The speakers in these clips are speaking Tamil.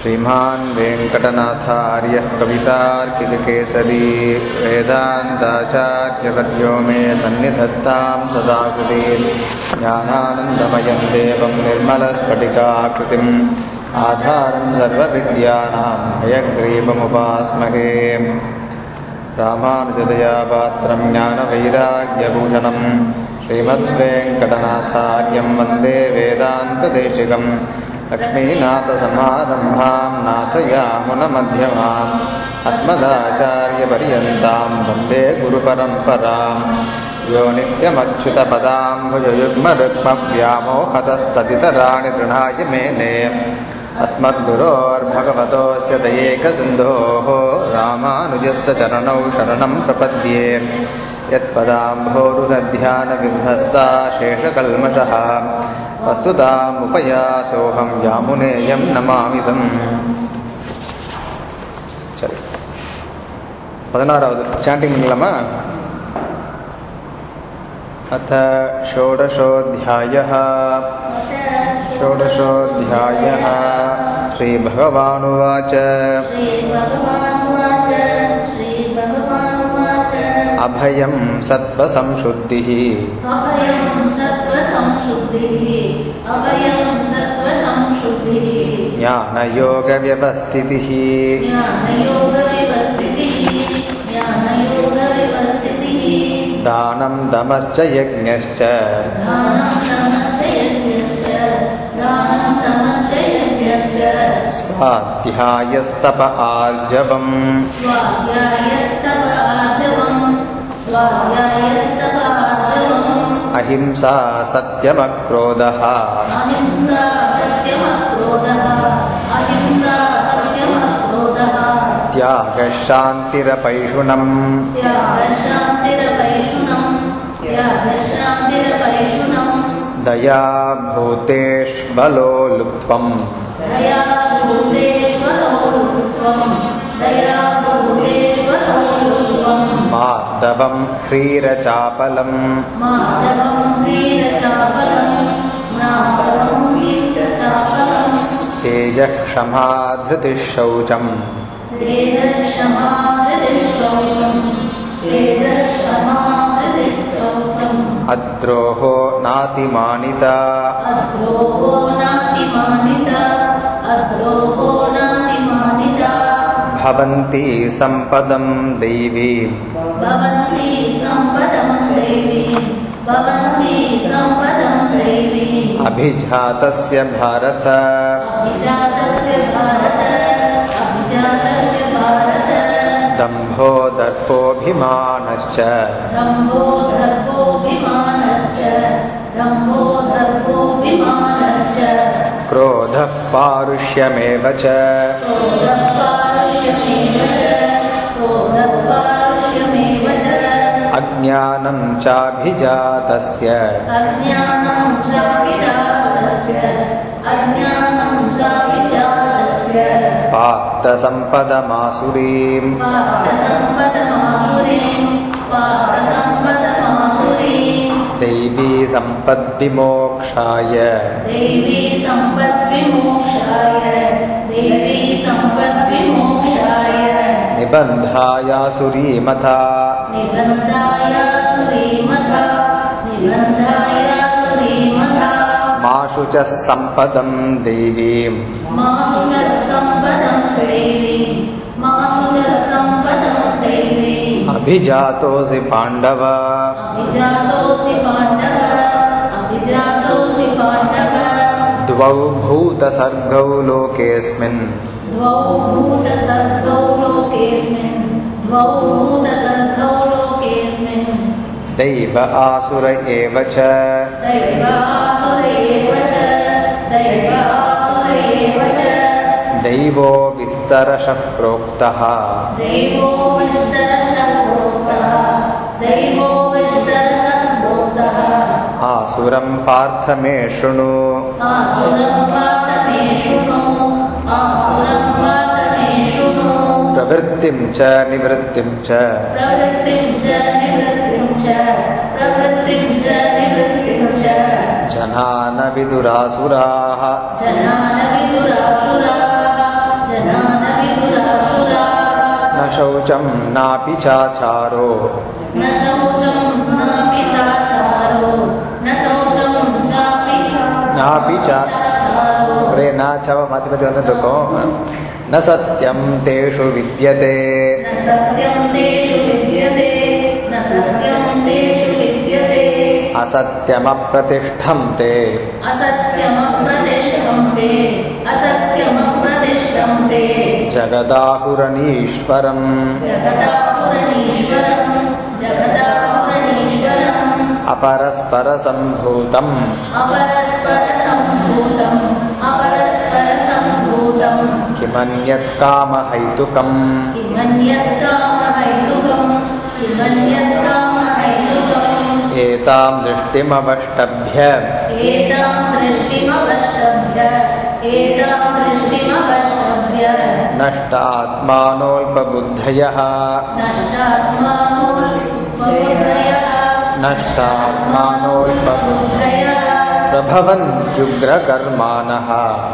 श्रीमान् वेङ्कटनाथार्यः कवितार्किककेसरी वेदान्ताचार्यवर्यो मे सन्निधत्तां सदा कृतीन् ज्ञानानन्दमयं देवं निर्मलस्फटिकाकृतिम् आधारं सर्वविद्यानां हयग्रीवमुपास्महे रामानुजदया पात्रं ज्ञानवैराग्यभूषणं श्रीमद्वेङ्कटनाथार्यं वन्दे वेदान्तदेशिकम् लक्ष्मीनाथसमारम्भां नाथयामुनमध्यमाम् अस्मदाचार्यपर्यन्तां वन्दे गुरुपरम्पराम् यो नित्यमच्युतपदाम्भुजयुग्मरुक्मव्यामोहतस्तदितराणि गृहाय मेने अस्मद्गुरोर्भगवतोऽस्य दयेकसिन्धोः रामानुजस्य चरणौ शरणं प्रपद्ये यत्पदाम्भोरुरध्यानविध्वस्ता शेषकल्मषः वस्तुतामुपयातोऽहं यामुनेयं नमामिदम् சரி பதினாறாவது சாண்டிங் பண்ணலாமா अथ षोडशोऽध्यायः षोडशोऽध्यायः श्रीभगवानुवाच श्रीभगवानुवाच श्रीभगवानुवाच अभयं सत्त्वसंशुद्धिः अभयं सत्त्वसंशुद्धिः अभयं सत्त्वसंशुद्धिः ज्ञानयोगव्यवस्थितिः ज्ञानयोगविवस्थितिः ज्ञानयोगविवस्थितिः दानं दमश्च यज्ञश्च दानं तमश्च यज्ञश्च दानं तमश्च यज्ञश्च स्वाध्यायस्तप आर्जवम् स्वाध्यायस्तव आर्जवम् स्वाध्यायस्तव आर्जवम् अहिंसा सत्यमक्रोधः अहिंसा सत्यमक्रोधः अहिंसा सत्यमक्रोधः त्यागशान्तिरपैषुणम् त्यागशान्तिरवैषुणम् त्यागशान्तिरवैषुणम् दया भूतेष्वलोलुप्त्वम् दया भूतेष्वलोलुत्वम् दया भूतेष्वलोलुत्वम् मार्दवं ह्रीरचापलम् माधवम् वीरचापलम् माधवम् वीरचापलम् तेजः क्षमा धृतिः शौचम् तेजक्षमाहृदिष्टौचम् तेजक्षमाहृदिष्टौचम् अद्रोहो नातिमानिता अद्रोहो नातिमानिता अद्रोहो नातिमानिता भवन्ति सम्पदं दैवीम् भवन्ति सम्पदम् देवीम् भवन्ति सम्पदम् देवीम् अभिजातस्य भारत अभिजातस्य भारत अभिजातस्य भारत दम्भो दर्पोऽभिमानश्च दम्भो दर्पोऽभिमानश्च दम्भो दर्पोऽभिमानश्च क्रोधः पारुष्यमेव च क्रोधः पारुष्यमेव च क्रोधः पारुष्यमेव च अज्ञानं चाभिजातस्य अज्ञानं चाभिजातस्य अज्ञानं चाभिजातस्य पार्थसम्पदमासुरीम् पार्थसम्पदमासुरीं पार्थसम्पदमासुरीं दैवी सम्पद्विमोक्षाय देवी सम्पद्विमोक्षाय देवी सम्पद्विमोक्षाय निबन्धायासुरीमथा निबन्धाय सुरीमथा निबन्धाय सुरीमथा माशु च सम्पदं देवीम् मासु च सम्पदं देवी मासु च सम्पदं देवी अभिजातोऽसि पाण्डव अभिजातोऽसि पाण्डव अभिजातोऽसि पाण्डव द्वौ भूतसर्गौ लोकेऽस्मिन् द्वौ भूतसर्गौ लोकेऽस्मिन् द्वौ भूतसर्गौ लोकेऽस्मिन् दैव आसुर एव च दैव आसुर एव च दैव आसुर एव च दैवो विस्तरशः प्रोक्तः दैवो विस्तरशः प्रोक्तः दैवो विस्तरशः प्रोक्तः आसुरं पार्थ मे शृणु आसुरं पार्थ मे शृणु आसुरं पार्थ मे शृणु प्रवृत्तिं च निवृत्तिं च प्रवृत्तिं च निवृत्तिं च प्रवृत्तिं च निवृत्तिं च जना न विदुरासुराः जनान विदुरासुराः शौचं नापि चाचारो न शौचं नापि चाचारो न शौचं चापि नापि चा- चाचारो ஒரே நாச்சவ மாற்றி மாற்றி வந்துட்டு இருக்கோம் ந சத்தியம் தேஷு வித்யதே न सत्यं तेषु विद्यते न सत्यं तेषु विद्यते असत्यमप्रतिष्ठं ते असत्यमप्रतिष्ठं ते असत्यमप्रतिष्ठं ते जगदाहुरनीश्वरम् जगदापुरणीश्वरं जगदापुरणीश्वरम् अपरस्परसम्भूतम् अपरस्परसम्भूतम् अपरस्परसम्भूतम् किमन्यत्कामहैतुकम् किमन्यत्कामहैतुकम् किमन्यत्कामहैतुकम् एतां दृष्टिमवष्टभ्य एतां दृष्टिमवष्टभ्य एतां दृष्टिमवष्टभ्य नष्ट आत्मानोऽल्पबुद्धयः नष्टात्मानोल्पबुद्धयः नष्टात्मानोऽल्पबुद्धयः प्रभवन्त्युग्रकर्माणः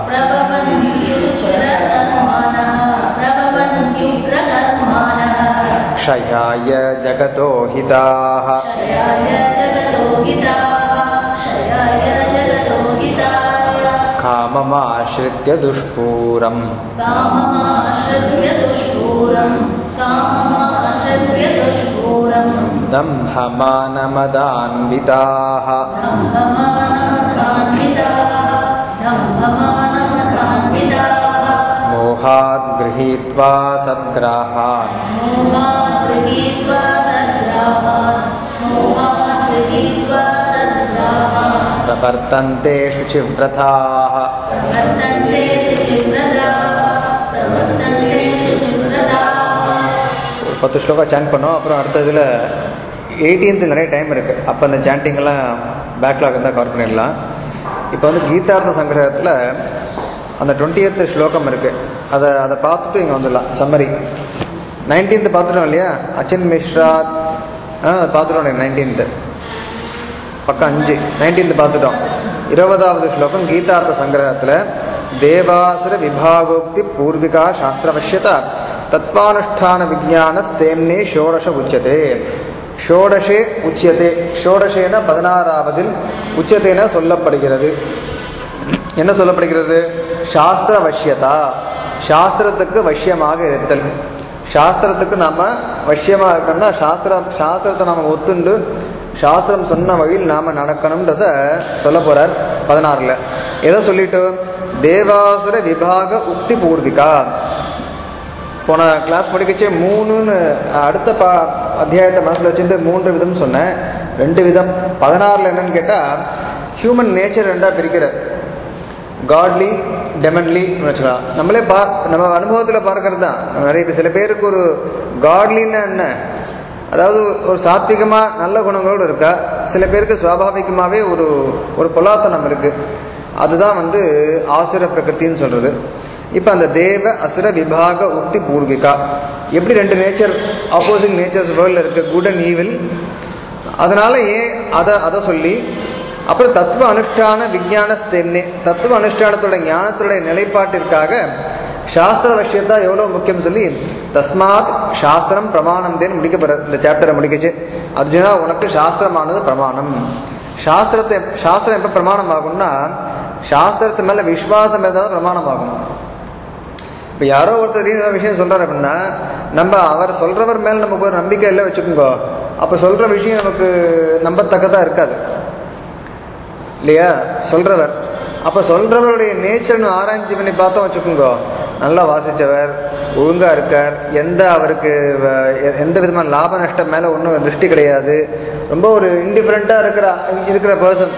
प्रभवन्त्युग्रकर्माणः प्रभवन्त्युग्रकर्माणः क्षयाय जगतो हिताः क्षयाय जगतो हिताः क्षयाय जगतो हिताय काममाश्रित्य दुष्पूरम् काममाश्रित्य दुष्पूरम् काममाश्रित्य दुष्पूरम् दम्भमानमदान्विताः दम्भमानमतान्विताः दम्भमानमतान्विताः मोहात् गृहीत्वा सद्ग्राहान् मोहात् गृहीत्वा सद्ग्राहान् मोहात् गृहीत्वा सद्ग्राहान् प्रवर्तन्ते शुचिव्रताः प्रवर्तन्ते शुचिव्रताः प्रवर्तन्ते शुचिव्रताः ஒரு பத்து ஸ்லோகா சாண்ட் பண்ணோம் அப்புறம் அடுத்த இதில் எயிட்டீன்த்து நிறைய டைம் இருக்குது அப்போ அந்த சாண்டிங்கெல்லாம் பேக்லாக் இருந்தால் கவர் பண்ணிடலாம் இப்போ வந்து கீதார்த்த சங்கிரகத்தில் அந்த டுவெண்ட்டியத்து ஸ்லோகம் இருக்குது அதை அதை பார்த்துட்டு இங்கே வந்துடலாம் சம்மரி நைன்டீன்த்து பார்த்துட்டோம் இல்லையா அச்சின் மிஸ்ரா ஆ அதை பார்த்துட்டோம் நைன்டீன்த்து பக்கம் அஞ்சு நைன்டீன்த் பார்த்துட்டோம் இருபதாவது ஸ்லோகம் கீதார்த்த சங்கிரகத்தில் தேவாசுர விபாகோக்தி பூர்விகா சாஸ்திரவசியதா தத்வானுஷ்டான விஜானஸ்தேம்னே ஷோடச உச்சதே ஷோடஷே உச்சியதே ஷோடஷேன பதினாறாவதில் உச்சத்தேன சொல்லப்படுகிறது என்ன சொல்லப்படுகிறது சாஸ்திர வஷ்யதா சாஸ்திரத்துக்கு வஷ்யமாக இருத்தல் சாஸ்திரத்துக்கு நாம வஷ்யமாக இருக்கணும்னா சாஸ்திரம் சாஸ்திரத்தை நாம ஒத்துண்டு சாஸ்திரம் சொன்ன வழியில் நாம நடக்கணும்ன்றத சொல்ல போறார் பதினாறுல எதை சொல்லிட்டு தேவாசுர விபாக உக்தி பூர்விகா போன கிளாஸ் படிக்கச்சே மூணுன்னு அடுத்த பா அத்தியாயத்தை மனசில் வச்சுட்டு மூன்று விதம் சொன்னேன் ரெண்டு விதம் பதினாறில் என்னன்னு கேட்டால் ஹியூமன் நேச்சர் ரெண்டாக பிரிக்கிறார் காட்லி டெமன்லி வச்சுக்கலாம் நம்மளே பா நம்ம அனுபவத்தில் பார்க்கறது தான் நிறைய பேர் சில பேருக்கு ஒரு காட்லின்னா என்ன அதாவது ஒரு சாத்விகமாக நல்ல குணங்களோடு இருக்கா சில பேருக்கு சுவாபாவிகமாகவே ஒரு ஒரு பொலாத்தனம் இருக்குது அதுதான் வந்து ஆசுர பிரகிருத்தின்னு சொல்கிறது இப்போ அந்த தேவ அசுர விபாக உக்தி பூர்விகா எப்படி ரெண்டு நேச்சர் ஆப்போசிங் நேச்சர்ஸ் வேர்ல்டில் இருக்கு குட் அண்ட் ஈவில் அதனால ஏன் அதை அதை சொல்லி அப்புறம் தத்துவ அனுஷ்டான விஞ்ஞான ஸ்தென்னே தத்துவ அனுஷ்டானத்தோட ஞானத்தோட நிலைப்பாட்டிற்காக சாஸ்திர விஷயத்தா எவ்வளோ முக்கியம் சொல்லி தஸ்மாத் சாஸ்திரம் பிரமாணம் தேன் முடிக்க போற இந்த சாப்டரை முடிக்கச்சு அர்ஜுனா உனக்கு சாஸ்திரமானது பிரமாணம் சாஸ்திரத்தை சாஸ்திரம் எப்போ பிரமாணம் ஆகும்னா சாஸ்திரத்து மேலே விஸ்வாசம் இருந்தால் பிரமாணம் ஆகும் இப்போ யாரோ ஒருத்தர் ஏதோ விஷயம் சொல்கிறார் அப்படின்னா நம்ம அவர் சொல்கிறவர் மேலே நமக்கு ஒரு நம்பிக்கை இல்லை வச்சுக்கோங்க அப்போ சொல்கிற விஷயம் நமக்கு நம்பத்தக்கதாக இருக்காது இல்லையா சொல்கிறவர் அப்போ சொல்கிறவருடைய நேச்சர்னு ஆராய்ச்சி பண்ணி பார்த்தோம் வச்சுக்கோங்க நல்லா வாசித்தவர் ஒழுங்காக இருக்கார் எந்த அவருக்கு வ- எ- எந்த விதமான லாப நஷ்டம் மேலே ஒன்றும் திருஷ்டி கிடையாது ரொம்ப ஒரு இன்டிஃபரெண்ட்டாக இருக்கிற இருக்கிற பர்சன்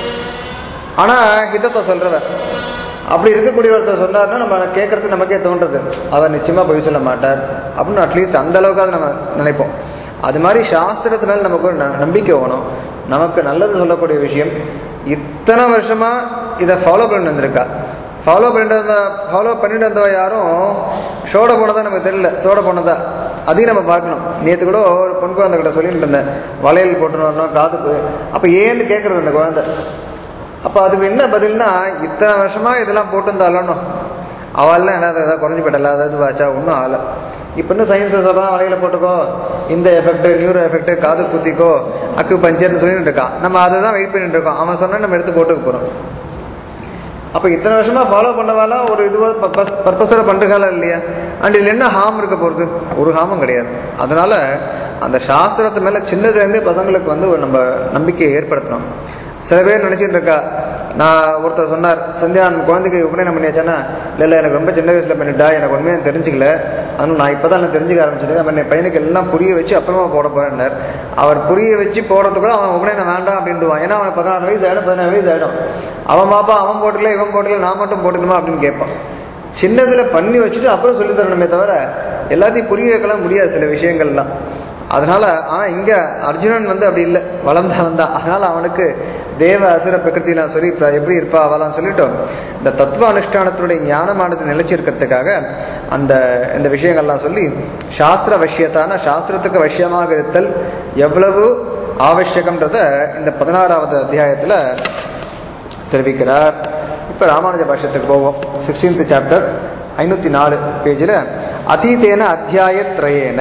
ஆனால் ஹிதத்தை சொல்கிறவர் அப்படி இருக்கக்கூடிய ஒருத்தர் சொன்னார்னா நம்ம கேட்கறதுக்கு நமக்கே தோன்றது அவர் நிச்சயமாக பொய் சொல்ல மாட்டார் அப்படின்னு அட்லீஸ்ட் அந்த அளவுக்காவது நம்ம நினைப்போம் அது மாதிரி சாஸ்திரத்து மேலே நமக்கு ஒரு ந- நம்பிக்கை வேணும் நமக்கு நல்லது சொல்லக்கூடிய விஷயம் இத்தனை வருஷமாக இதை ஃபாலோ பண்ணிட்டு வந்திருக்கா ஃபாலோ பண்ணிட்டு வந்த ஃபாலோ பண்ணிட்டு வந்தவ யாரும் சோட போனதா நமக்கு தெரியல சோட போனதா அதையும் நம்ம பார்க்கணும் நேற்று கூட ஒரு பொன் குழந்தை கிட்ட சொல்லிட்டு இருந்தேன் வளையல் போட்டுன்னு வரணும் காதுக்கு அப்போ ஏன்னு கேட்குறது அந்த குழந்தை அப்போ அதுக்கு என்ன பதில்னா இத்தனை வருஷமா இதெல்லாம் போட்டிருந்தாலும் அவள்லாம் என்ன ஏதாவது குறைஞ்சு போயிட்டல அதாவது வாச்சா ஒன்றும் ஆகலை இப்போ இன்னும் சயின்ஸ் சொல்கிறான் வலையில் போட்டுக்கோ இந்த எஃபெக்ட் நியூரோ எஃபெக்ட் காது குத்திக்கோ அக்கு பஞ்சர்னு சொல்லிட்டு இருக்கான் நம்ம அதை தான் வெயிட் பண்ணிட்டு இருக்கோம் அவன் சொன்னா நம்ம எடுத்து போட்டுக்க போகிறோம் அப்போ இத்தனை வருஷமா ஃபாலோ பண்ணவால ஒரு இதுவோ பர்பஸோட பண்ணுறகால இல்லையா அண்ட் இதில் என்ன ஹார்ம் இருக்க போகிறது ஒரு ஹார்மும் கிடையாது அதனால அந்த சாஸ்திரத்து மேலே சின்னதுலேருந்தே பசங்களுக்கு வந்து ஒரு நம்ம நம்பிக்கையை ஏற்படுத்தணும் சில பேர் நினச்சிட்டு இருக்கா நான் ஒருத்தர் சொன்னார் சந்தியா அந்த குழந்தைக்கு உபநயனம் பண்ணியாச்சானா இல்லை இல்லை எனக்கு ரொம்ப சின்ன வயசில் பண்ணிட்டா எனக்கு உண்மையாக தெரிஞ்சுக்கல அதனால நான் இப்போ தான் நான் தெரிஞ்சுக்க ஆரம்பிச்சிருக்கேன் அப்ப என் பையனுக்கு எல்லாம் புரிய வச்சு அப்புறமா போட போகிறேன்னார் அவர் புரிய வச்சு போடுறதுக்குள்ள அவன் உபநயனம் வேண்டாம் அப்படின்ட்டுவான் ஏன்னா அவனுக்கு பதினாறு வயசு ஆகிடும் பதினாறு வயசு ஆகிடும் அவன் பாப்பா அவன் போட்டுக்கல இவன் போட்டுக்கல நான் மட்டும் போட்டுக்கணுமா அப்படின்னு கேட்பான் சின்னதில் பண்ணி வச்சுட்டு அப்புறம் சொல்லித் தரணுமே தவிர எல்லாத்தையும் புரிய வைக்கலாம் முடியாது சில விஷயங்கள்லாம் அதனால ஆனால் இங்கே அர்ஜுனன் வந்து அப்படி இல்லை வளர்ந்தா வந்தா அதனால அவனுக்கு தேவ அசுர பிரகிருத்திலாம் சொல்லி இப்ப எப்படி இருப்பா அவளாம் சொல்லிட்டோம் இந்த தத்துவ அனுஷ்டானத்தினுடைய ஞானமானது நிலைச்சிருக்கிறதுக்காக அந்த இந்த விஷயங்கள்லாம் சொல்லி சாஸ்திர வசியத்தான சாஸ்திரத்துக்கு வசியமாக இருத்தல் எவ்வளவு ஆவசியகம்ன்றத இந்த பதினாறாவது அத்தியாயத்தில் தெரிவிக்கிறார் இப்போ ராமானுஜ பாஷ்யத்துக்கு போவோம் சிக்ஸ்டீன்த் சாப்டர் ஐநூற்றி நாலு பேஜில் அதீதேன அத்தியாயத்ரயேன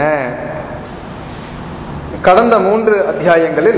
கடந்த மூன்று அத்தியாயங்களில்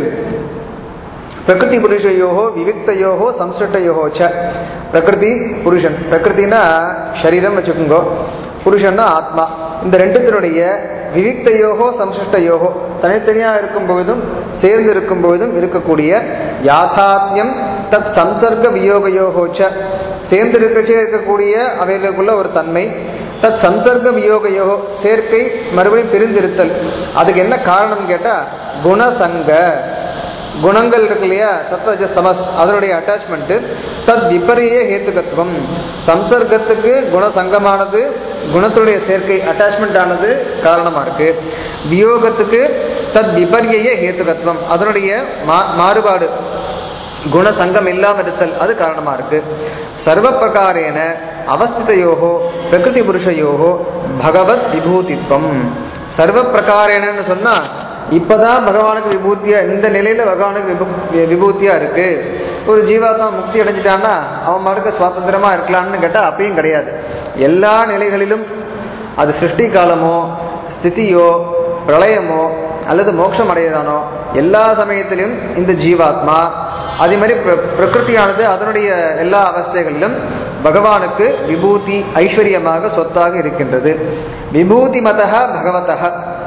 பிரகிருதி புருஷயோகோ விவிக்தையோகோ சம்ஸ்ருஷ்டயோகோ ச பிரகிருதி புருஷன் பிரகிருத்தினா சரீரம் வச்சுக்கோங்கோ புருஷன்னா ஆத்மா இந்த ரெண்டுத்தினுடைய விவிக்தையோகோ சம்சிருஷ்டயோகோ தனித்தனியாக இருக்கும் பொழுதும் சேர்ந்து இருக்கும் பொழுதும் இருக்கக்கூடிய யாதாத்மியம் தத் சம்சர்க்க வியோகயோகோ ச சேர்ந்து இருக்கச்சே இருக்கக்கூடிய அவைகளுக்குள்ள ஒரு தன்மை தத் சம்சர்க்க வியோகயோகோ சேர்க்கை மறுபடியும் பிரிந்திருத்தல் அதுக்கு என்ன காரணம் கேட்டால் குணசங்க குணங்கள் இருக்கு இல்லையா சத்வஜஸ் தமஸ் அதனுடைய அட்டாச்மெண்ட்டு தத் விபரிய ஹேத்துகத்துவம் சம்சர்க்கத்துக்கு குணசங்கமானது குணத்துடைய சேர்க்கை அட்டாச்மெண்ட் ஆனது காரணமாக இருக்கு வியோகத்துக்கு தத் விபரிய ஹேத்துகத்துவம் அதனுடைய மா மாறுபாடு குணசங்கம் இல்லாமல் இருத்தல் அது காரணமாக இருக்கு சர்வ பிரகாரேன அவஸ்திதையோகோ பிரகிருதி புருஷயோகோ பகவத் விபூதித்வம் சர்வ பிரகாரேனன்னு சொன்னால் இப்பதான் பகவானுக்கு விபூத்தியா இந்த நிலையில பகவானுக்கு விபு விபூத்தியா இருக்கு ஒரு ஜீவாத்மா முக்தி அடைஞ்சிட்டான்னா அவன் மறுக்க சுவாதந்திரமா இருக்கலாம்னு கேட்டா அப்பயும் கிடையாது எல்லா நிலைகளிலும் அது சிருஷ்டி காலமோ ஸ்திதியோ பிரளயமோ அல்லது மோட்சம் அடைகிறானோ எல்லா சமயத்திலும் இந்த ஜீவாத்மா அதே மாதிரி பிர பிரகிருத்தியானது அதனுடைய எல்லா அவஸ்தைகளிலும் பகவானுக்கு விபூதி ஐஸ்வர்யமாக சொத்தாக இருக்கின்றது விபூதி மதக பகவதக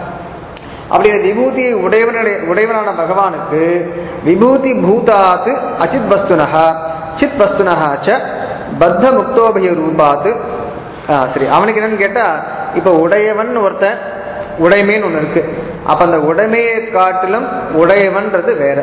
அப்படி இந்த விபூதியை உடையவனுடைய உடையவனான பகவானுக்கு விபூதி பூதாத் அச்சித் வஸ்துனஹா சித் வஸ்துனஹா ச பத்த முக்தோபய ரூபாத் ஆ, சரி அவனுக்கு என்னன்னு கேட்டா இப்போ உடையவன் ஒருத்தன் உடைமைன்னு ஒன்று இருக்கு அப்ப அந்த உடைமையை காட்டிலும் உடையவன்றது வேற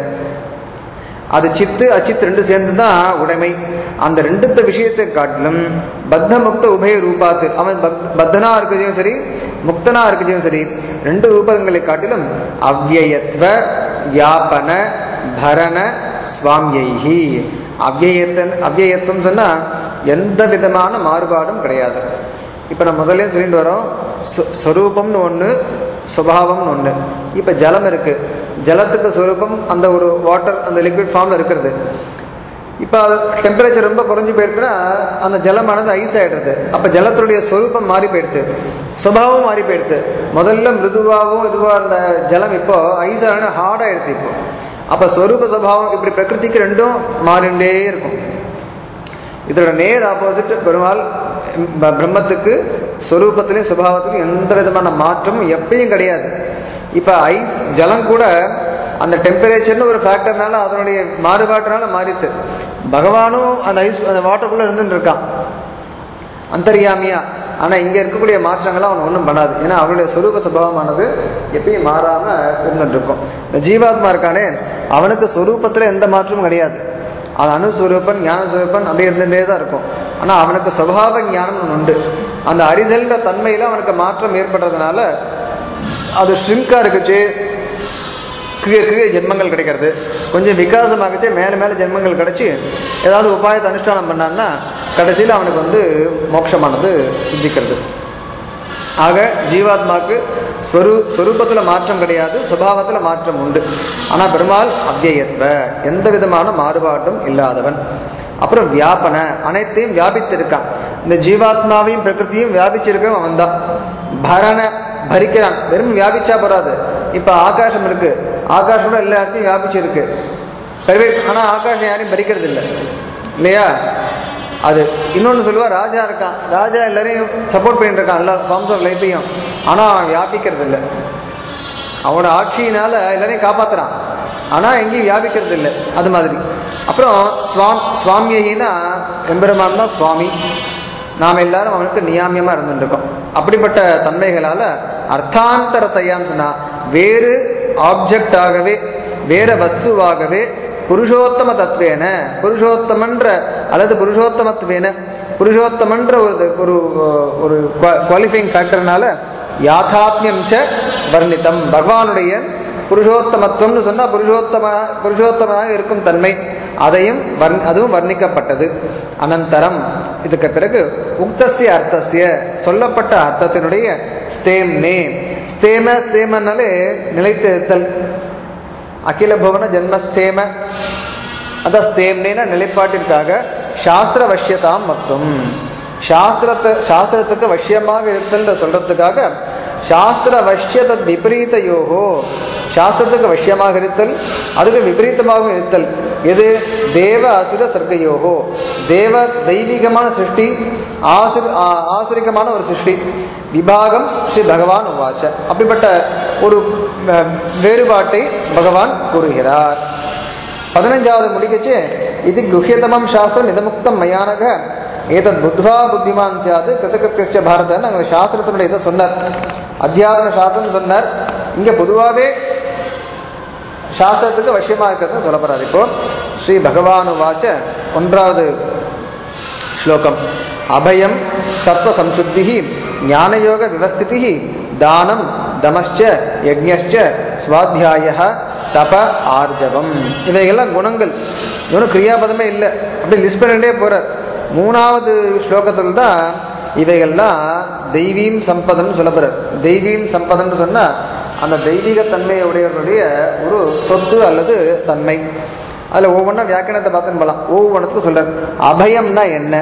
அது சித்து அச்சித் ரெண்டு சேர்ந்து தான் உடைமை அந்த ரெண்டுத்த விஷயத்தை காட்டிலும் பத்த முக்த உபய ரூபாத்து அவன் பக்- பத்தனா இருக்கிறதையும் சரி முக்தனா இருக்கிறதையும் சரி ரெண்டு ரூபங்களை காட்டிலும் அவ்யயத்வ வியாபன பரண சுவாமியைஹி அவ்யயத்தன் அவ்யயத்துவம் சொன்னா எந்த விதமான மாறுபாடும் கிடையாது இப்போ நம்ம முதல்ல சொல்லிட்டு வரோம் ஸ்வ- ஸ்வரூபம்னு ஒன்று சுபாவம்னு ஒன்று இப்போ ஜலம் இருக்கு ஜலத்துக்கு ஸ்வரூபம் அந்த ஒரு வாட்டர் அந்த லிக்விட் ஃபார்மில் இருக்கிறது இப்போ டெம்பரேச்சர் ரொம்ப குறைஞ்சு போயிடுதுன்னா அந்த ஜலமானது ஐஸ் ஆயிடுறது அப்போ ஜலத்துடைய ஸ்வரூபம் மாறி போயிடுது சுபாவம் மாறி போயிடுது முதல்ல மிருதுவாகவும் இதுவாக இருந்த ஜலம் இப்போ ஐஸ் ஆன ஹார்டாகிடுது இப்போ அப்போ ஸ்வரூப சுபாவம் இப்படி பிரகிருதிக்கு ரெண்டும் மாறிண்டே இருக்கும் இதோட நேர் ஆப்போசிட் பெருமாள் ப- பிரம்மத்துக்கு ஸ்வரூபத்திலையும் சுபாவத்திலையும் எந்த விதமான மாற்றமும் எப்பயும் கிடையாது இப்போ ஐஸ் ஜலம் கூட அந்த டெம்பரேச்சர்னு ஒரு ஃபேக்டர்னால அதனுடைய மாறுபாட்டினால மாறித்து பகவானும் அந்த ஐஸ் அந்த வாட்டருக்குள்ளே இருந்துட்டு இருக்கான் அந்தர்யாமியா ஆனால் இங்கே இருக்கக்கூடிய மாற்றங்கள்லாம் அவன் ஒன்றும் பண்ணாது ஏன்னா அவனுடைய சொரூப சுபாவமானது எப்பயும் மாறாமல் இருந்துட்டு இருக்கும் இந்த ஜீவாத்மா இருக்கானே அவனுக்கு சொரூபத்தில் எந்த மாற்றமும் கிடையாது அது அணுஸ்வரூபன் ஞானஸ்வரூபன் அப்படி இருந்துகிட்டே தான் இருக்கும் ஆனால் அவனுக்கு சுபாவ ஞானம் ஒண்ணு உண்டு அந்த அறிதல்ன்ற தன்மையில் அவனுக்கு மாற்றம் ஏற்படுறதுனால அது ஷ்ரிங்காக இருக்குச்சு கீழே கீழே ஜென்மங்கள் கிடைக்கிறது கொஞ்சம் விகாசமாகச்சு மேலே மேலே ஜென்மங்கள் கிடைச்சி ஏதாவது உபாயத்தை அனுஷ்டானம் பண்ணான்னா கடைசியில் அவனுக்கு வந்து மோட்சமானது சித்திக்கிறது ஆக ஜீவாத்மாவுக்கு ஸ்வரூ ஸ்வரூபத்தில் மாற்றம் கிடையாது சுபாவத்தில் மாற்றம் உண்டு ஆனால் பெருமாள் அவ்யயத்வ எந்த விதமான மாறுபாடும் இல்லாதவன் அப்புறம் வியாபன அனைத்தையும் வியாபித்திருக்கான் இந்த ஜீவாத்மாவையும் பிரகிருதியும் வியாபிச்சிருக்கிறவன் அவன் தான் பரண பரிக்கிறான் வெறும் வியாபிச்சா போறாது இப்ப ஆகாசம் இருக்கு ஆகாசம் கூட எல்லா இடத்தையும் வியாபிச்சு இருக்கு பிரைவேட் ஆனா ஆகாசம் யாரையும் பறிக்கிறது இல்லை இல்லையா அது இன்னொன்று சொல்லுவா ராஜா இருக்கான் ராஜா எல்லாரையும் சப்போர்ட் பண்ணிட்டு இருக்கான் எல்லா ஃபார்ம்ஸ் ஆஃப் லைஃப்பையும் ஆனால் அவன் வியாபிக்கிறது இல்லை அவனோட ஆட்சியினால எல்லாரையும் காப்பாத்துறான் ஆனால் எங்கேயும் வியாபிக்கிறது இல்லை அது மாதிரி அப்புறம் ஸ்வாம் சுவாமியினா எம்பெருமான் தான் சுவாமி நாம் எல்லாரும் அவனுக்கு நியாமியமாக இருந்துருக்கோம் அப்படிப்பட்ட தன்மைகளால் அர்த்தாந்தரத்தையான்னு சொன்னால் வேறு ஆப்ஜெக்டாகவே வேற வஸ்துவாகவே புருஷோத்தம தத்துவேன புருஷோத்தமன்ற அல்லது புருஷோத்தமத்துவேன புருஷோத்தமன்ற ஒரு ஒரு ஒரு குவாலிஃபைங் ஃபேக்டர்னால யாத்தாத்மியம் ச வர்ணித்தம் பகவானுடைய புருஷோத்தமத்துவம்னு சொன்னால் புருஷோத்தம புருஷோத்தமாக இருக்கும் தன்மை அதையும் வர்ண அதுவும் வர்ணிக்கப்பட்டது அனந்தரம் இதுக்கு பிறகு உக்தசிய அர்த்தசிய சொல்லப்பட்ட அர்த்தத்தினுடைய ஸ்தேம் நே ஸ்தேம ஸ்தேமனாலே நிலைத்து இருத்தல் அகில புவன ஜென்மஸ்தேம அதான் ஸ்தேம்னேன நிலைப்பாட்டிற்காக சாஸ்திர வஷ்யதாம் மத்தும் சாஸ்திரத்தை சாஸ்திரத்துக்கு வஷ்யமாக இருத்தல் சொல்றதுக்காக சாஸ்திர வஷ்யத விபரீத யோகோ சாஸ்திரத்துக்கு வஷ்யமாக இருத்தல் அதுக்கு விபரீதமாக இருத்தல் எது தேவ அசுர சர்க்கயோகோ தேவ தெய்வீகமான சிருஷ்டி ஆசுர ஆசுரிகமான ஒரு சிருஷ்டி விபாகம் ஸ்ரீ பகவான் உவாச்ச அப்படிப்பட்ட ஒரு வேறுபாட்டை பகவான் கூறுகிறார் பதினஞ்சாவது முடிக்கச்சு இது குஹ்யதமம் சாஸ்திரம் இதமுக்தம் மயானக ஏதத் புத்வா புத்திமான் சியாது கிருத்தகிருத்திய பாரதன்னு அங்கே சாஸ்திரத்தினுடைய இதை சொன்னார் அத்தியாத்ம சாஸ்திரம் சொன்னார் இங்கே பொதுவாகவே சாஸ்திரத்துக்கு வசியமாக இருக்கிறது சொல்ல போறாரு இப்போ ஸ்ரீ பகவானு வாச்ச ஒன்றாவது ஸ்லோகம் அபயம் சத்வ சம்சுத்தி ஞானயோக விவஸ்திதி தானம் தமஸ்ச யஜ்ஞச்ச ஸ்வாத்தியாய தப ஆர்ஜவம் இவைகள்லாம் குணங்கள் இவனும் கிரியாபதமே இல்லை அப்படி லிஸ்ட் பண்ணிட்டே போறார் மூணாவது ஸ்லோகத்தில் தான் இவைகள்லாம் தெய்வீம் சம்பதம்னு சொல்ல போறார் தெய்வீம் சம்பதம்னு சொன்னா அந்த தெய்வீக தன்மை உடையவர்களுடைய ஒரு சொத்து அல்லது தன்மை அதில் ஒவ்வொன்றா வியாக்கியானத்தை பார்த்துன்னு போகலாம் ஒவ்வொன்றுத்துக்கும் சொல்றார் அபயம்னா என்ன